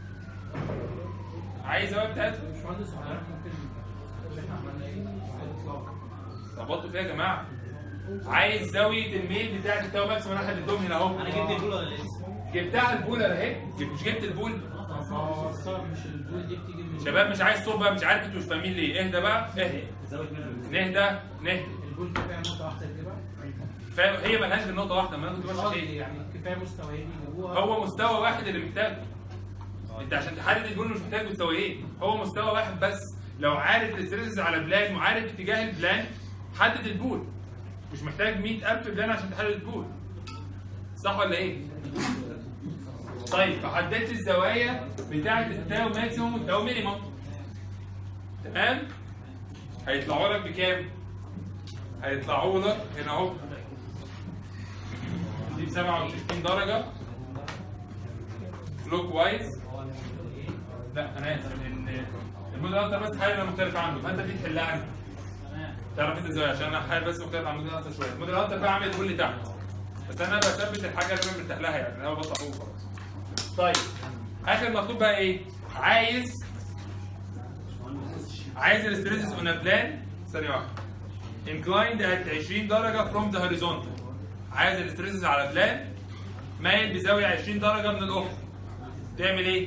عايز الزوايا بتاعتهم باشمهندس حضرتك ممكن اللي احنا عملنا ايه؟ ظبطوا فيها يا جماعه عايز زاويه الميل بتاعت التاو ماكسيمم انا حددتهم هنا اهو انا جبت البول ولا لسه؟ جبتها البول اهي مش جبت البول اه الصعب مش البول دي بتيجي من شباب مش عايز صوت بقى مش عارف انتوا مش فاهمين ليه اهدى بقى اهدى زاويه ميل نهدى نهدى البول كفايه نقطه واحده كده فاهم هي ملهاش غير نقطه واحده ما انا كنت ماشي قصدي ايه يعني كفايه مستويين جوه هو مستوى واحد اللي محتاجه انت عشان تحدد البول مش محتاج مستويين هو مستوى واحد بس لو عارف الاستريسز على بلان وعارف اتجاه البلان حدد البول مش محتاج 100000 بلان عشان تحدد البول صح ولا ايه؟ طيب فحددت الزوايا بتاعت التاو ماكسيموم والتاو مينيموم تمام؟ هيطلعوا لك بكام؟ هيطلعوا لك هنا اهو دي ب 67 درجة كلوك وايز لا انا اسف ال- الموديل اكتر بس حاجه مختلفه عنه فانت دي تحلها عنه تعرف انت ازاي عشان انا حاجه بس مختلف عن الموديل اكتر شويه الموديل اكتر بقى عامل كل تحت بس انا بثبت الحاجه اللي انا مرتاح لها يعني انا بطلع فوق خلاص طيب اخر مطلوب بقى ايه عايز عايز الاستريسز اون بلان ثانيه واحده inclined at 20 درجه from the horizontal عايز الاستريسز على بلان مايل بزاويه 20 درجه من الافق تعمل ايه؟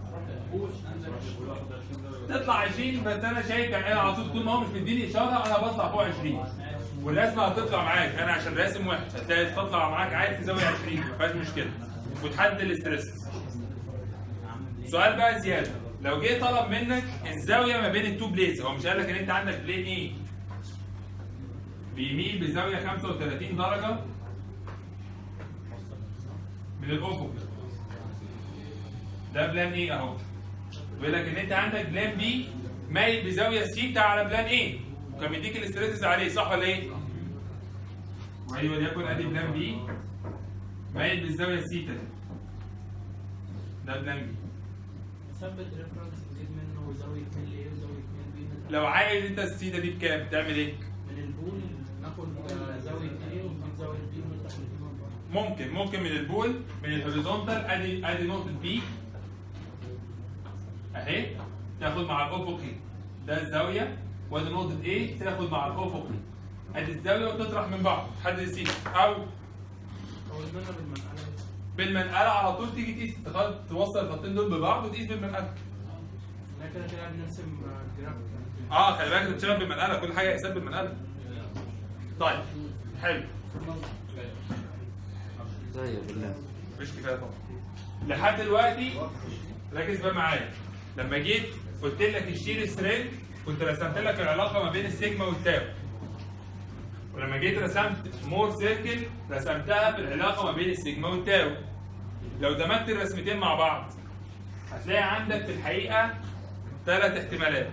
تطلع 20 بس انا شايف يعني انا على طول طول ما هو مش مديني اشاره انا بطلع فوق 20 والرسمه هتطلع معاك انا عشان راسم وحش هتلاقي تطلع معاك عادي في زاويه 20 ما فيهاش مشكله وتحدد الاسترس سؤال بقى زياده لو جه طلب منك الزاويه ما بين التو بليز هو مش قال لك ان انت عندك بلين ايه بيميل بزاويه 35 درجه من الافق ده بلان ايه اهو بيقول لك ان انت عندك بلان بي مايل بزاويه سيتا على بلان ايه وكان بيديك الاستريسز عليه صح ولا ايه؟ وادي وليكن ادي بلان بي مايل بالزاويه سيتا دي. ده بلان بي ثبت ريفرنس نجيب منه زاويه 2 ل ايه وزاويه 2 بي لو عايز انت السيتا دي بكام تعمل ايه؟ من البول ناخد آه، زاويه 2 ونجيب زاويه بي ونفتح الاثنين من بعض ممكن ممكن من البول من الهوريزونتال ادي ادي نقطه بي اهي تاخد مع الافقي ده الزاويه وادي نقطه ايه تاخد مع الافقي ادي الزاويه وتطرح من بعض تحدد السيتا او هو المنى بالمساله دي. بالمنقله على طول تيجي تقيس تخل- توصل الخطين دول ببعض وتقيس بالمنقله احنا كده كده بنرسم آه، جرافيك يعني. اه خلي بالك بتشتغل بالمنقله كل حاجه حساب بالمنقله طيب حلو طيب بالله مش كفايه طبعا لحد دلوقتي ركز بقى معايا لما جيت قلت لك الشير سترينج كنت رسمت لك العلاقه ما بين السيجما والتاو ولما جيت رسمت مور سيركل رسمتها في العلاقه ما بين السيجما والتاو لو دمجت الرسمتين مع بعض هتلاقي عندك في الحقيقه ثلاث احتمالات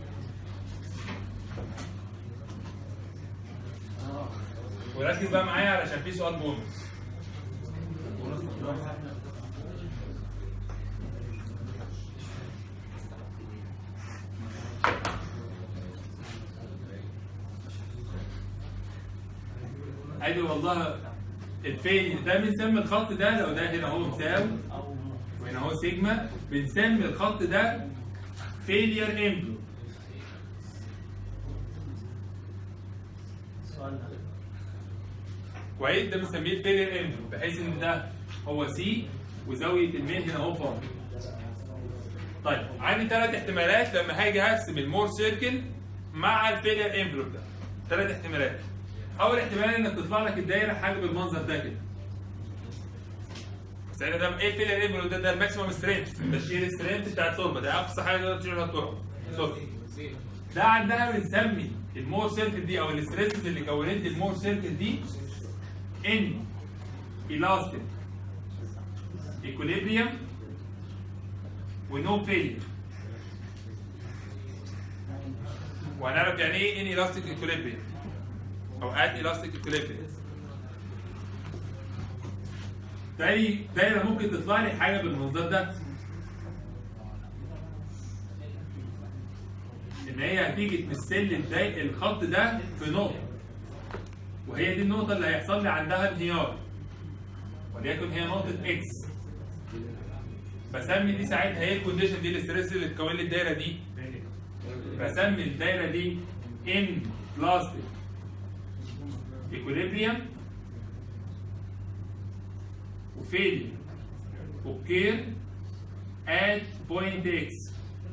وركز بقى معايا علشان في سؤال بونص ادي والله الفين ده بنسمي الخط ده لو ده هنا هو مساوي وهنا هو سيجما بنسمي الخط ده فيلير امبلو كويس ده بنسميه فيلير امبلو بحيث ان ده هو سي وزاويه الميل هنا هو فاضي طيب عندي ثلاث احتمالات لما هاجي ارسم المور سيركل مع الفيلير انفلوب ده ثلاث احتمالات اول احتمال انك تطلع لك الدايره حاجه بالمنظر ده كده ساعتها ده ايه الفيلير انفلوب ده ده الماكسيمم سترينث ده الشير سترينث بتاع التربه ده اقصى حاجه تقدر تشيلها التربه تربة. ده عندها بنسمي المور سيركل دي او الستريسز اللي كونت المور سيركل دي ان elastic equilibrium ونو فيلير وهنعرف يعني ايه ان elastic equilibrium او at elastic equilibrium تاني دايره ممكن تطلع لي حاجه بالمنظر ده ان هي هتيجي تمثل لي الداي- الخط ده في نقطه وهي دي النقطه اللي هيحصل لي عندها انهيار وليكن هي نقطه اكس بسمي دي ساعتها ايه الكونديشن دي الاستريس اللي تكون لي الدايره دي بسمي الدايره دي ان بلاستيك equilibrium وفيلير اوكير at point x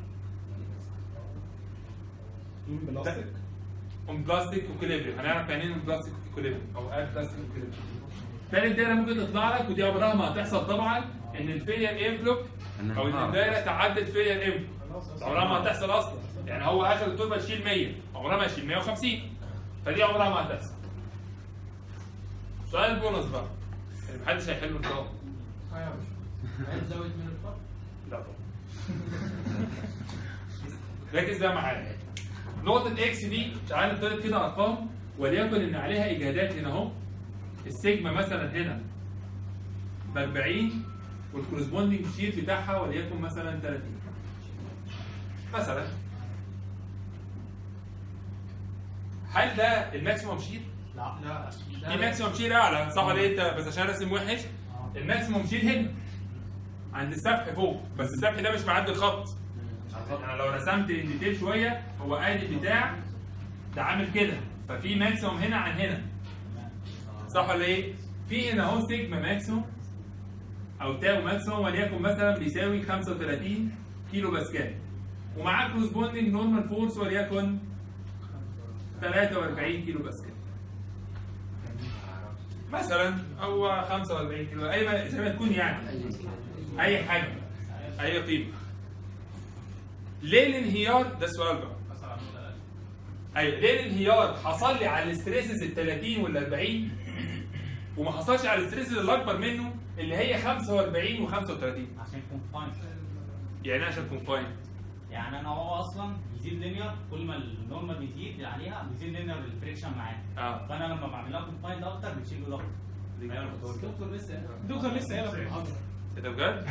بلاستيك اون بلاستيك اكوليبريم هنعرف يعني ايه بلاستيك اكوليبريم او اد بلاستيك اكوليبريم تالت دايره ممكن تطلع لك ودي عمرها ما هتحصل طبعا ان الفيلير انفلوب إنها او ان تعرف. الدايره تعدي الفيلير انفلوب عمرها ما هتحصل اصلا يعني هو اخر التربه تشيل 100 عمرها ما تشيل 150 فدي عمرها ما هتحصل سؤال البونص بقى اللي محدش هيحله ان شاء الله اه يا باشا عايز زاويه من الخط لا طبعا ركز بقى معايا نقطة اكس دي تعالى نفترض كده ارقام وليكن ان عليها اجهادات هنا اهو السيجما مثلا هنا ب 40 والكورسبوندنج شير بتاعها وليكن مثلا 30 مثلا هل ده الماكسيموم شير؟ لا لا في ماكسيموم شير اعلى صح ولا إيه؟ انت بس عشان راسم وحش الماكسيموم شير هنا عند السفح فوق بس السفح ده مش معدي الخط انا لو رسمت الديتيل شويه هو ادي بتاع ده عامل كده ففي ماكسيموم هنا عن هنا صح ولا ايه؟ في هنا اهو سيجما ماكسيموم او تاو ماكسيموم وليكن مثلا بيساوي 35 كيلو باسكال ومعاه كورسبوندنج نورمال فورس وليكن 43 كيلو باسكال مثلا او 45 كيلو اي ما زي ما تكون يعني اي حاجه اي قيمه ليه الانهيار ده السؤال بقى ايوه ليه الانهيار حصل لي على الاستريسز ال 30 وال 40 وما حصلش على الاستريسز اللي اكبر منه اللي هي 45 و 35 عشان يكون فاين يعني إيه عشان كونفاين يعني انا هو اصلا بيزيد لينير كل ما النورمال بيزيد عليها بيزيد لينير الفريكشن معاه اه فانا لما بعمل لها كونفاين ده اكتر بتشيل له ضغط دكتور لسه دكتور لسه قايلها في المحاضره ايه ده بجد؟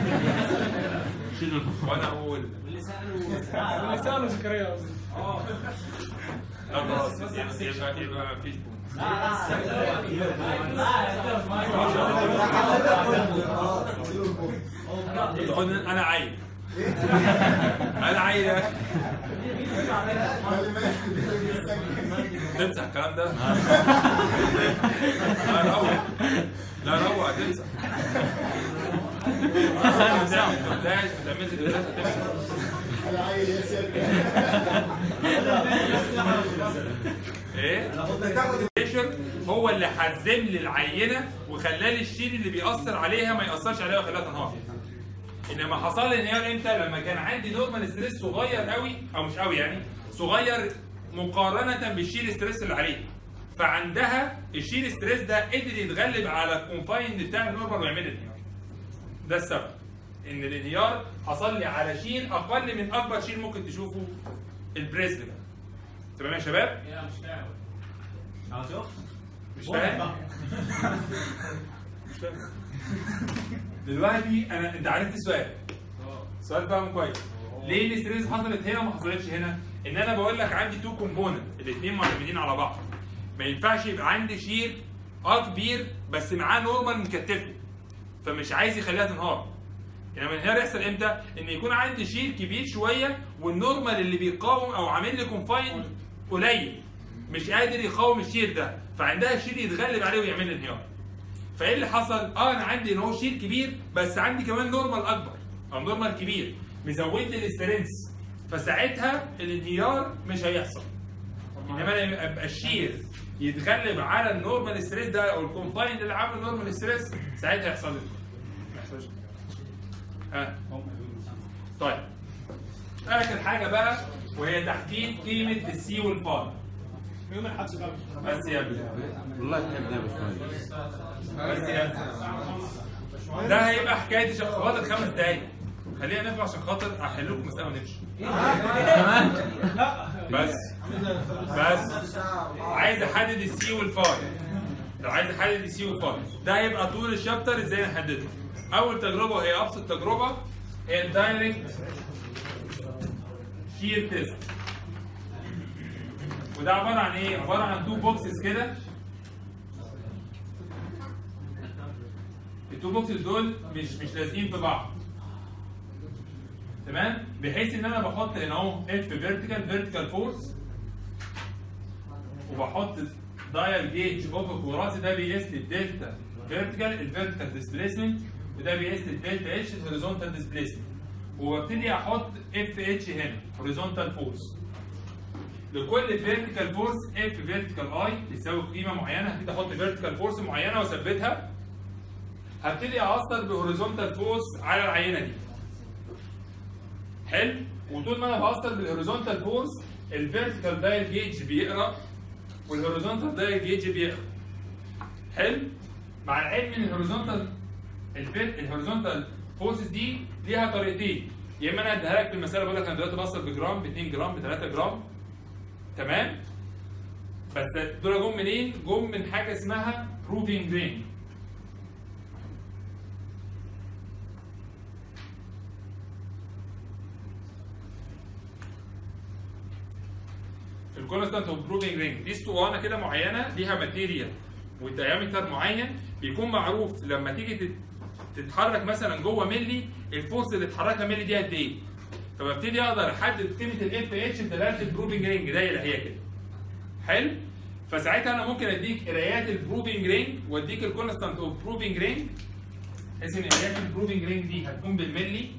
وانا اقول واللي ساله اللي ساله زكريا قصدي اه لا خلاص يبقى يبقى يبقى مفيش بونت قلنا انا عيل انا عيل يا اخي تمسح الكلام ده لا روح لا روح تمسح ما تعملش ما تعملش دلوقتي هتمسح ايه؟ البريشر هو اللي حزم لي العينه وخلالي الشيل اللي بيأثر عليها ما يأثرش عليها ويخليها تنهار. انما حصل لي انهيار امتى؟ لما كان عندي نورمال ستريس صغير قوي او مش قوي يعني صغير مقارنه بالشيل ستريس اللي عليه. فعندها الشيل ستريس ده قدر يتغلب على الكونفايند بتاع النورمال ويعمل لي انهيار. ده السبب. ان الانهيار حصل لي على شيل اقل من اكبر شيل ممكن تشوفه البريزم ده. تمام يا شباب؟ كده مش فاهم اه شوف مش فاهم؟ مش فاهم دلوقتي انا انت عرفت السؤال السؤال فاهم كويس ليه الاستريس حصلت هنا وما حصلتش هنا؟ ان انا بقول لك عندي تو كومبوننت الاثنين معتمدين على بعض ما ينفعش يبقى عندي شير اه كبير بس معاه نورمال مكتفه فمش عايز يخليها تنهار يعني الانهيار يحصل امتى؟ ان يكون عندي شير كبير شويه والنورمال اللي بيقاوم او عامل لي كونفاين قليل مش قادر يقاوم الشير ده فعندها الشير يتغلب عليه ويعمل لي انهيار فايه اللي حصل؟ اه انا عندي ان هو شير كبير بس عندي كمان نورمال اكبر او نورمال كبير مزود لي الاسترنس فساعتها الانهيار مش هيحصل انما لما يبقى الشير يتغلب على النورمال ستريس ده او الكونفايند اللي عامل نورمال ستريس ساعتها يحصل لي ما يحصلش ها طيب اخر حاجه بقى وهي تحديد قيمه السي والفار يوم الحدث غلط بس يا ابني والله تحب ده يا باشمهندس بس يا ابني ده هيبقى حكايه شخبطه خمس دقايق خلينا نطلع عشان خاطر احل لكم مساله ونمشي بس بس عايز احدد السي والفاي لو عايز احدد السي والفاي ده هيبقى طول الشابتر ازاي نحدده اول تجربه وهي ابسط تجربه هي الدايركت شير تيست وده عباره عن ايه عباره عن تو بوكسز كده التو بوكسز دول مش مش لازقين في بعض تمام بحيث ان انا بحط هنا اهو اف فيرتيكال فيرتيكال فورس وبحط دايل جيج افق وراسي ده بيقيس لي الدلتا فيرتيكال الفيرتيكال ديسبيسمنت وده بيقيس لي الدلتا اتش الهوريزونتال ديسبيسمنت وببتدي احط اف اتش هنا هوريزونتال فورس لكل فيرتيكال فورس اف فيرتيكال اي يساوي قيمه معينه هبتدي احط فيرتيكال فورس معينه واثبتها هبتدي اثر بهوريزونتال فورس على العينه دي حلو وطول ما انا بأثر بالهوريزونتال فورس الفيرتيكال دايل جيج بيقرا والهوريزونتال دايل جيج بيقرا حلو مع العلم ان الهوريزونتال الهوريزونتال فورسز دي ليها طريقتين يا اما انا اديها لك في المساله بقول لك انا دلوقتي بأثر بجرام ب 2 جرام ب 3 جرام تمام بس دول جم منين؟ جم من حاجه اسمها بروفينج رينج في الكونستانت اوف بروفينج رينج دي اسطوانه كده معينه ليها ماتيريال والديامتر معين بيكون معروف لما تيجي تت- تتحرك مثلا جوه ملي الفورس اللي اتحركها ملي دي قد ايه فببتدي اقدر احدد قيمه الاف اتش بدلاله البروفينج رينج دايره هي كده حلو فساعتها انا ممكن اديك قرايات البروفينج رينج واديك الكونستانت اوف بروفينج رينج بحيث ان قرايات البروفنج رينج دي هتكون بالملي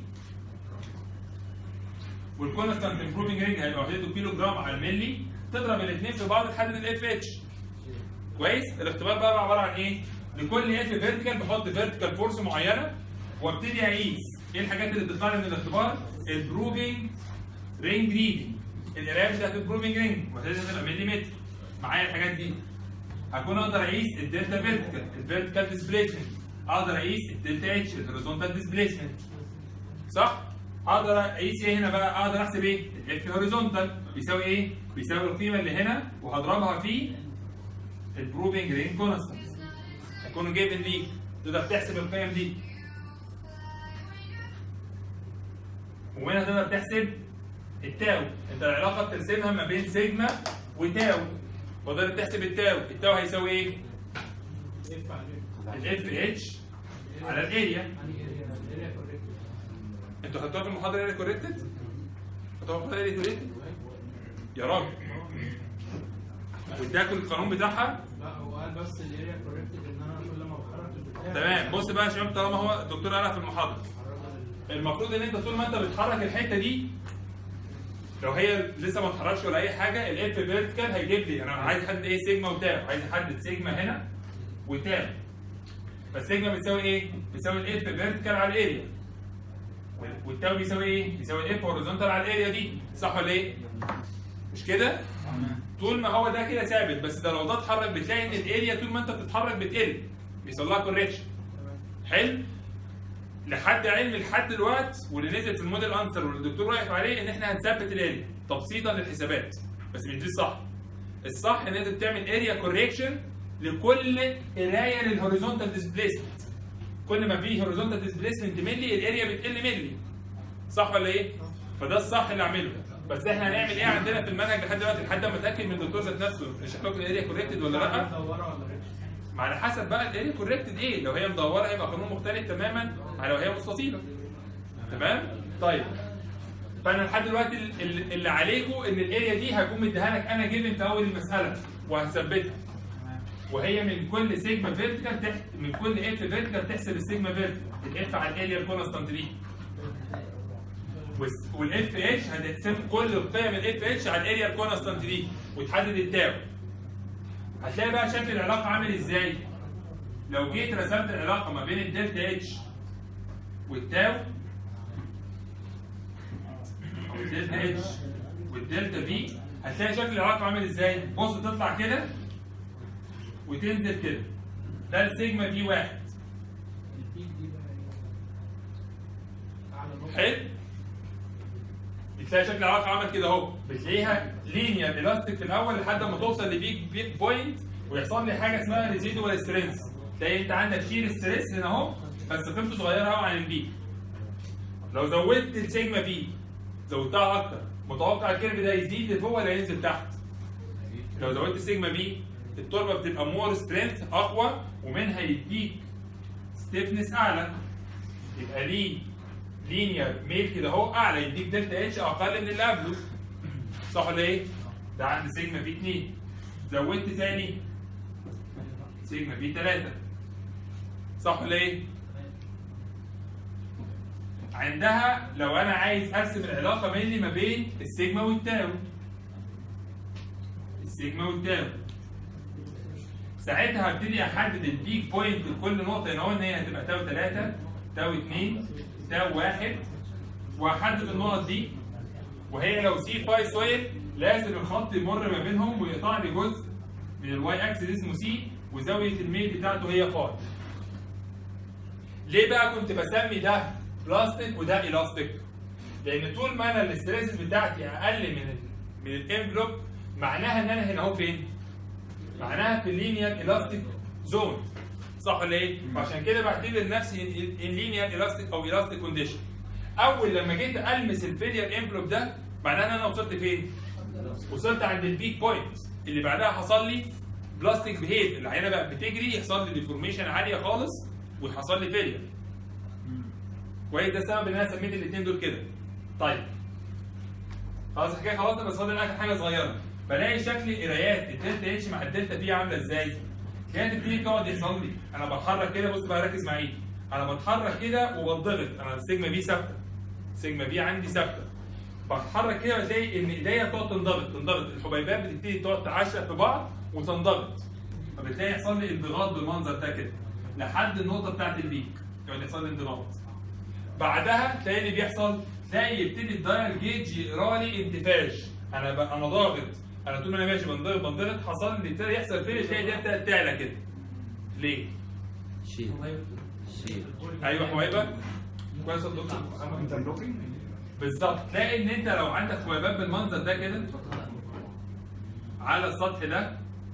والكونستانت امبروفنج رينج هيبقى وحدته كيلو جرام على الملي تضرب الاثنين في بعض تحدد الاف اتش كويس الاختبار بقى عباره عن ايه؟ لكل اف فيرتيكال بحط فيرتيكال فورس معينه وابتدي اقيس ايه الحاجات اللي بتطلع لي من الاختبار؟ البروفنج رينج ريدنج القرايه بتاعت البروفنج رينج وحدتها تبقى مليمتر معايا الحاجات دي هكون اقدر اقيس الدلتا فيرتيكال الفيرتيكال ديسبيسمنت اقدر اقيس الدلتا اتش الهوريزونتال ديسبيسمنت صح؟ اقدر اقيس ايه هنا بقى؟ اقدر احسب ايه؟ الاف هوريزونتال بيساوي ايه؟ بيساوي القيمه اللي هنا وهضربها في البروفنج رينج كونستانت هيكونوا جايبين ليك تقدر تحسب القيم دي وهنا تقدر تحسب التاو انت العلاقه بترسمها ما بين سيجما وتاو وتقدر تحسب التاو التاو هيساوي ايه؟ اف عليه الاف اتش على الاريا يعني اريا كوريكت انتوا خدتوها في المحاضره اريا كوريكتد؟ خدتوها في المحاضره اريا كوريكتد؟ يا راجل واداكوا القانون بتاعها لا هو قال بس الاريا كوريكتد ان انا كل ما بحرك البتاع تمام بص بقى يا شباب طالما هو الدكتور قالها في المحاضره المفروض ان انت طول ما انت بتحرك الحته دي لو هي لسه ما اتحركش ولا اي حاجه الاف فيرتيكال هيجيب لي انا عايز احدد ايه سيجما وتاو عايز احدد سيجما هنا وتاو فالسيجما بتساوي ايه؟ بتساوي الاف فيرتيكال على الاريا وال- والتاو بيساوي ايه؟ بيساوي الاف هوريزونتال على الاريا دي صح ولا ايه؟ مش كده؟ طول ما هو ده كده ثابت بس ده لو ده اتحرك بتلاقي ان الاريا طول ما انت بتتحرك بتقل بيحصل لها كوريكشن حلو لحد علم لحد دلوقت واللي نزل في الموديل انسر واللي الدكتور واقف عليه ان احنا هنثبت الاريا تبسيطا للحسابات بس مش دي الصح الصح ان انت بتعمل اريا كوريكشن لكل قرايه للهوريزونتال ديسبيسمنت كل ما في هوريزونتال ديسبيسمنت ملي الاريا بتقل ملي صح ولا ايه؟ فده الصح اللي اعمله بس احنا هنعمل ايه عندنا في المنهج لحد دلوقتي لحد ما اتاكد من الدكتور ذات نفسه نشرح لكم الاريا كوريكتد ولا لا مدوره ولا ريكس ما على حسب بقى الاريا كوريكتد ايه لو هي مدوره هيبقى قانون مختلف تماما عن لو هي مستطيله تمام طيب فانا لحد دلوقتي ال- ال- اللي عليكم ان الاريا دي هكون مديها لك انا جيفن في اول المساله وهثبتها وهي من كل سيجما فيرتيكال تحت من كل اف فيرتيكال تحسب السيجما فيرتيكال الاف على الاريا الكونستانت دي والاف اتش هتقسم كل القيم الاف اتش على الاريا الكونستانت دي وتحدد التاو هتلاقي بقى شكل العلاقه عامل ازاي لو جيت رسمت العلاقه ما بين الدلتا اتش والتاو او الدلتا اتش والدلتا في هتلاقي شكل العلاقه عامل ازاي بص تطلع كده وتنزل كده ده السيجما في واحد البيك دي بقى هي اعلى نقطه حلو بتلاقي شكل العلاقه عمل كده اهو بتلاقيها لينير الاستيك في الاول لحد ما توصل لبيك بيك بوينت ويحصل لي حاجه اسمها ريزيدوال سترينث تلاقي انت عندك شير ستريس هنا اهو بس قيمته صغيره قوي عن البيك لو زودت السيجما في زودتها اكتر متوقع الكيرف ده يزيد لفوق ولا ينزل تحت لو زودت السيجما في التربه بتبقى مور سترينث اقوى ومنها يديك ستيفنس اعلى يبقى ليه لينير ميل كده اهو اعلى يديك دلتا اتش اقل من اللي قبله صح ولا ايه؟ ده عند سيجما في 2 زودت تاني سيجما في 3 صح ولا ايه؟ عندها لو انا عايز ارسم العلاقه بيني ما بين السيجما والتاو السيجما والتاو ساعتها هبتدي احدد البيك بوينت لكل نقطه هنا هو ان هي هتبقى تاو 3 تاو 2 تاو 1 واحدد النقط دي وهي لو سي فاي سويل لازم الخط يمر ما بينهم ويقطع لي جزء من الواي اكسس اسمه سي وزاويه الميل بتاعته هي فاي ليه بقى كنت بسمي ده بلاستيك وده الاستيك لان طول ما انا الاستريس بتاعتي اقل من ال من الانفلوب معناها ان انا هنا اهو فين معناها في اللينير الاستيك زون صح ولا ايه فعشان كده بعتبر نفسي ان لينير الاستيك او الاستيك كونديشن اول لما جيت المس الفيلير انفلوب ده معناها ان انا وصلت فين وصلت عند البيك بوينت اللي بعدها حصل لي بلاستيك بيهيف العينه بقى بتجري يحصل لي ديفورميشن عاليه خالص ويحصل لي فيلير كويس ده السبب ان انا سميت الاثنين دول كده طيب خلاص الحكايه خلصنا بس فاضل اخر حاجه صغيره بلاقي شكل قرايات الدلتا اتش مع الدلتا بي عامله ازاي كانت بتيجي تقعد يحصل لي انا بتحرك كده بص بقى ركز معايا انا بتحرك كده وبنضغط انا السيجما بي ثابته سيجما بي عندي ثابته بتحرك كده بتلاقي ان ايديا تقعد تنضغط تنضغط الحبيبات بتبتدي تقعد تعشق في بعض وتنضغط فبتلاقي يحصل لي انضغاط بالمنظر ده كده لحد النقطه بتاعت البيك يعني يحصل لي انضغاط بعدها تلاقي اللي بيحصل تلاقي يبتدي الدايل جيج يقرا لي انتفاش انا ب... انا ضاغط انا طول ما انا ماشي بنضغط بنضغط حصل لي ابتدى يحصل فين تلاقي دي ابتدت تعلى كده ليه؟ شيل شيل ايوه حبايبك كويس يا دكتور انت بلوكينج بالظبط تلاقي ان انت لو عندك حبيبات بالمنظر ده كده على السطح ده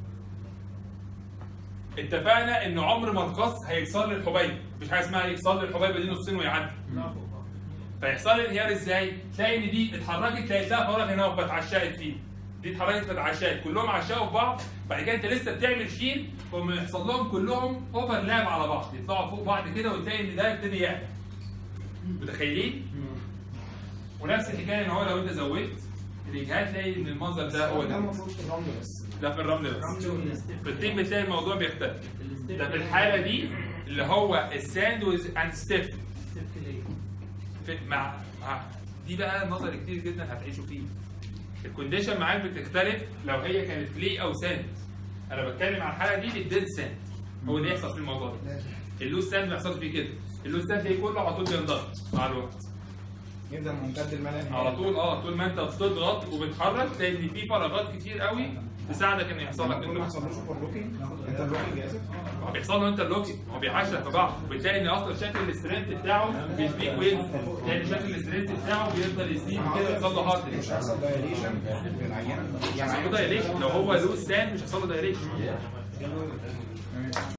اتفقنا ان عمر ما القص هيكسر لي الحبيب مفيش حاجه اسمها يكسر لي الحبيبه دي نصين ويعدي فيحصل لي انهيار ازاي؟ تلاقي ان دي اتحركت تلاقي لها فراغ هنا وفتعشقت فيه دي اتحركت فتعشقت كلهم عشقوا في بعض بعد كده انت لسه بتعمل شيل ثم يحصل لهم كلهم اوفرلاب على بعض يطلعوا فوق بعض كده وتلاقي ان ده يبتدي يعلى متخيلين؟ ونفس الحكايه ان هو لو انت زودت الاجهاد تلاقي ان المنظر ده هو ده ده المفروض في الرمل بس ده في الرمل بس الرمل والستيب في التيم بتلاقي الموضوع بيختلف الستيب ده في الحاله دي اللي هو الساند اند ستيف ستيب ليه؟ في مع مع- دي بقى نظر كتير جدا هتعيشوا فيه الكونديشن معاك بتختلف لو هي كانت كلي او ساند انا بتكلم عن الحاله دي للديد ساند هو اللي يحصل في الموضوع ده اللوز ساند ما يحصلش فيه كده اللوز ساند تلاقيه كله على طول بينضغط مع الوقت يبدا ممتد الملأ على طول اه طول ما انت بتضغط وبتحرك تلاقي ان في فراغات كتير قوي تساعدك ان يحصل لك المفروض ما اللوز يحصلوش اوفر لوكينج انت بلوكينج اسف هو بيحصل له انت اللوكسي هو بيعشق في بعض وبتلاقي ان اصلا شكل السترينث بتاعه بيزيد ويز تلاقي شكل السترينث بتاعه بيفضل يزيد كده يحصل له هارت مش هيحصل دايليشن في العينه مش هيحصل له دايليشن لو هو لوز ساند مش هيحصل له دايليشن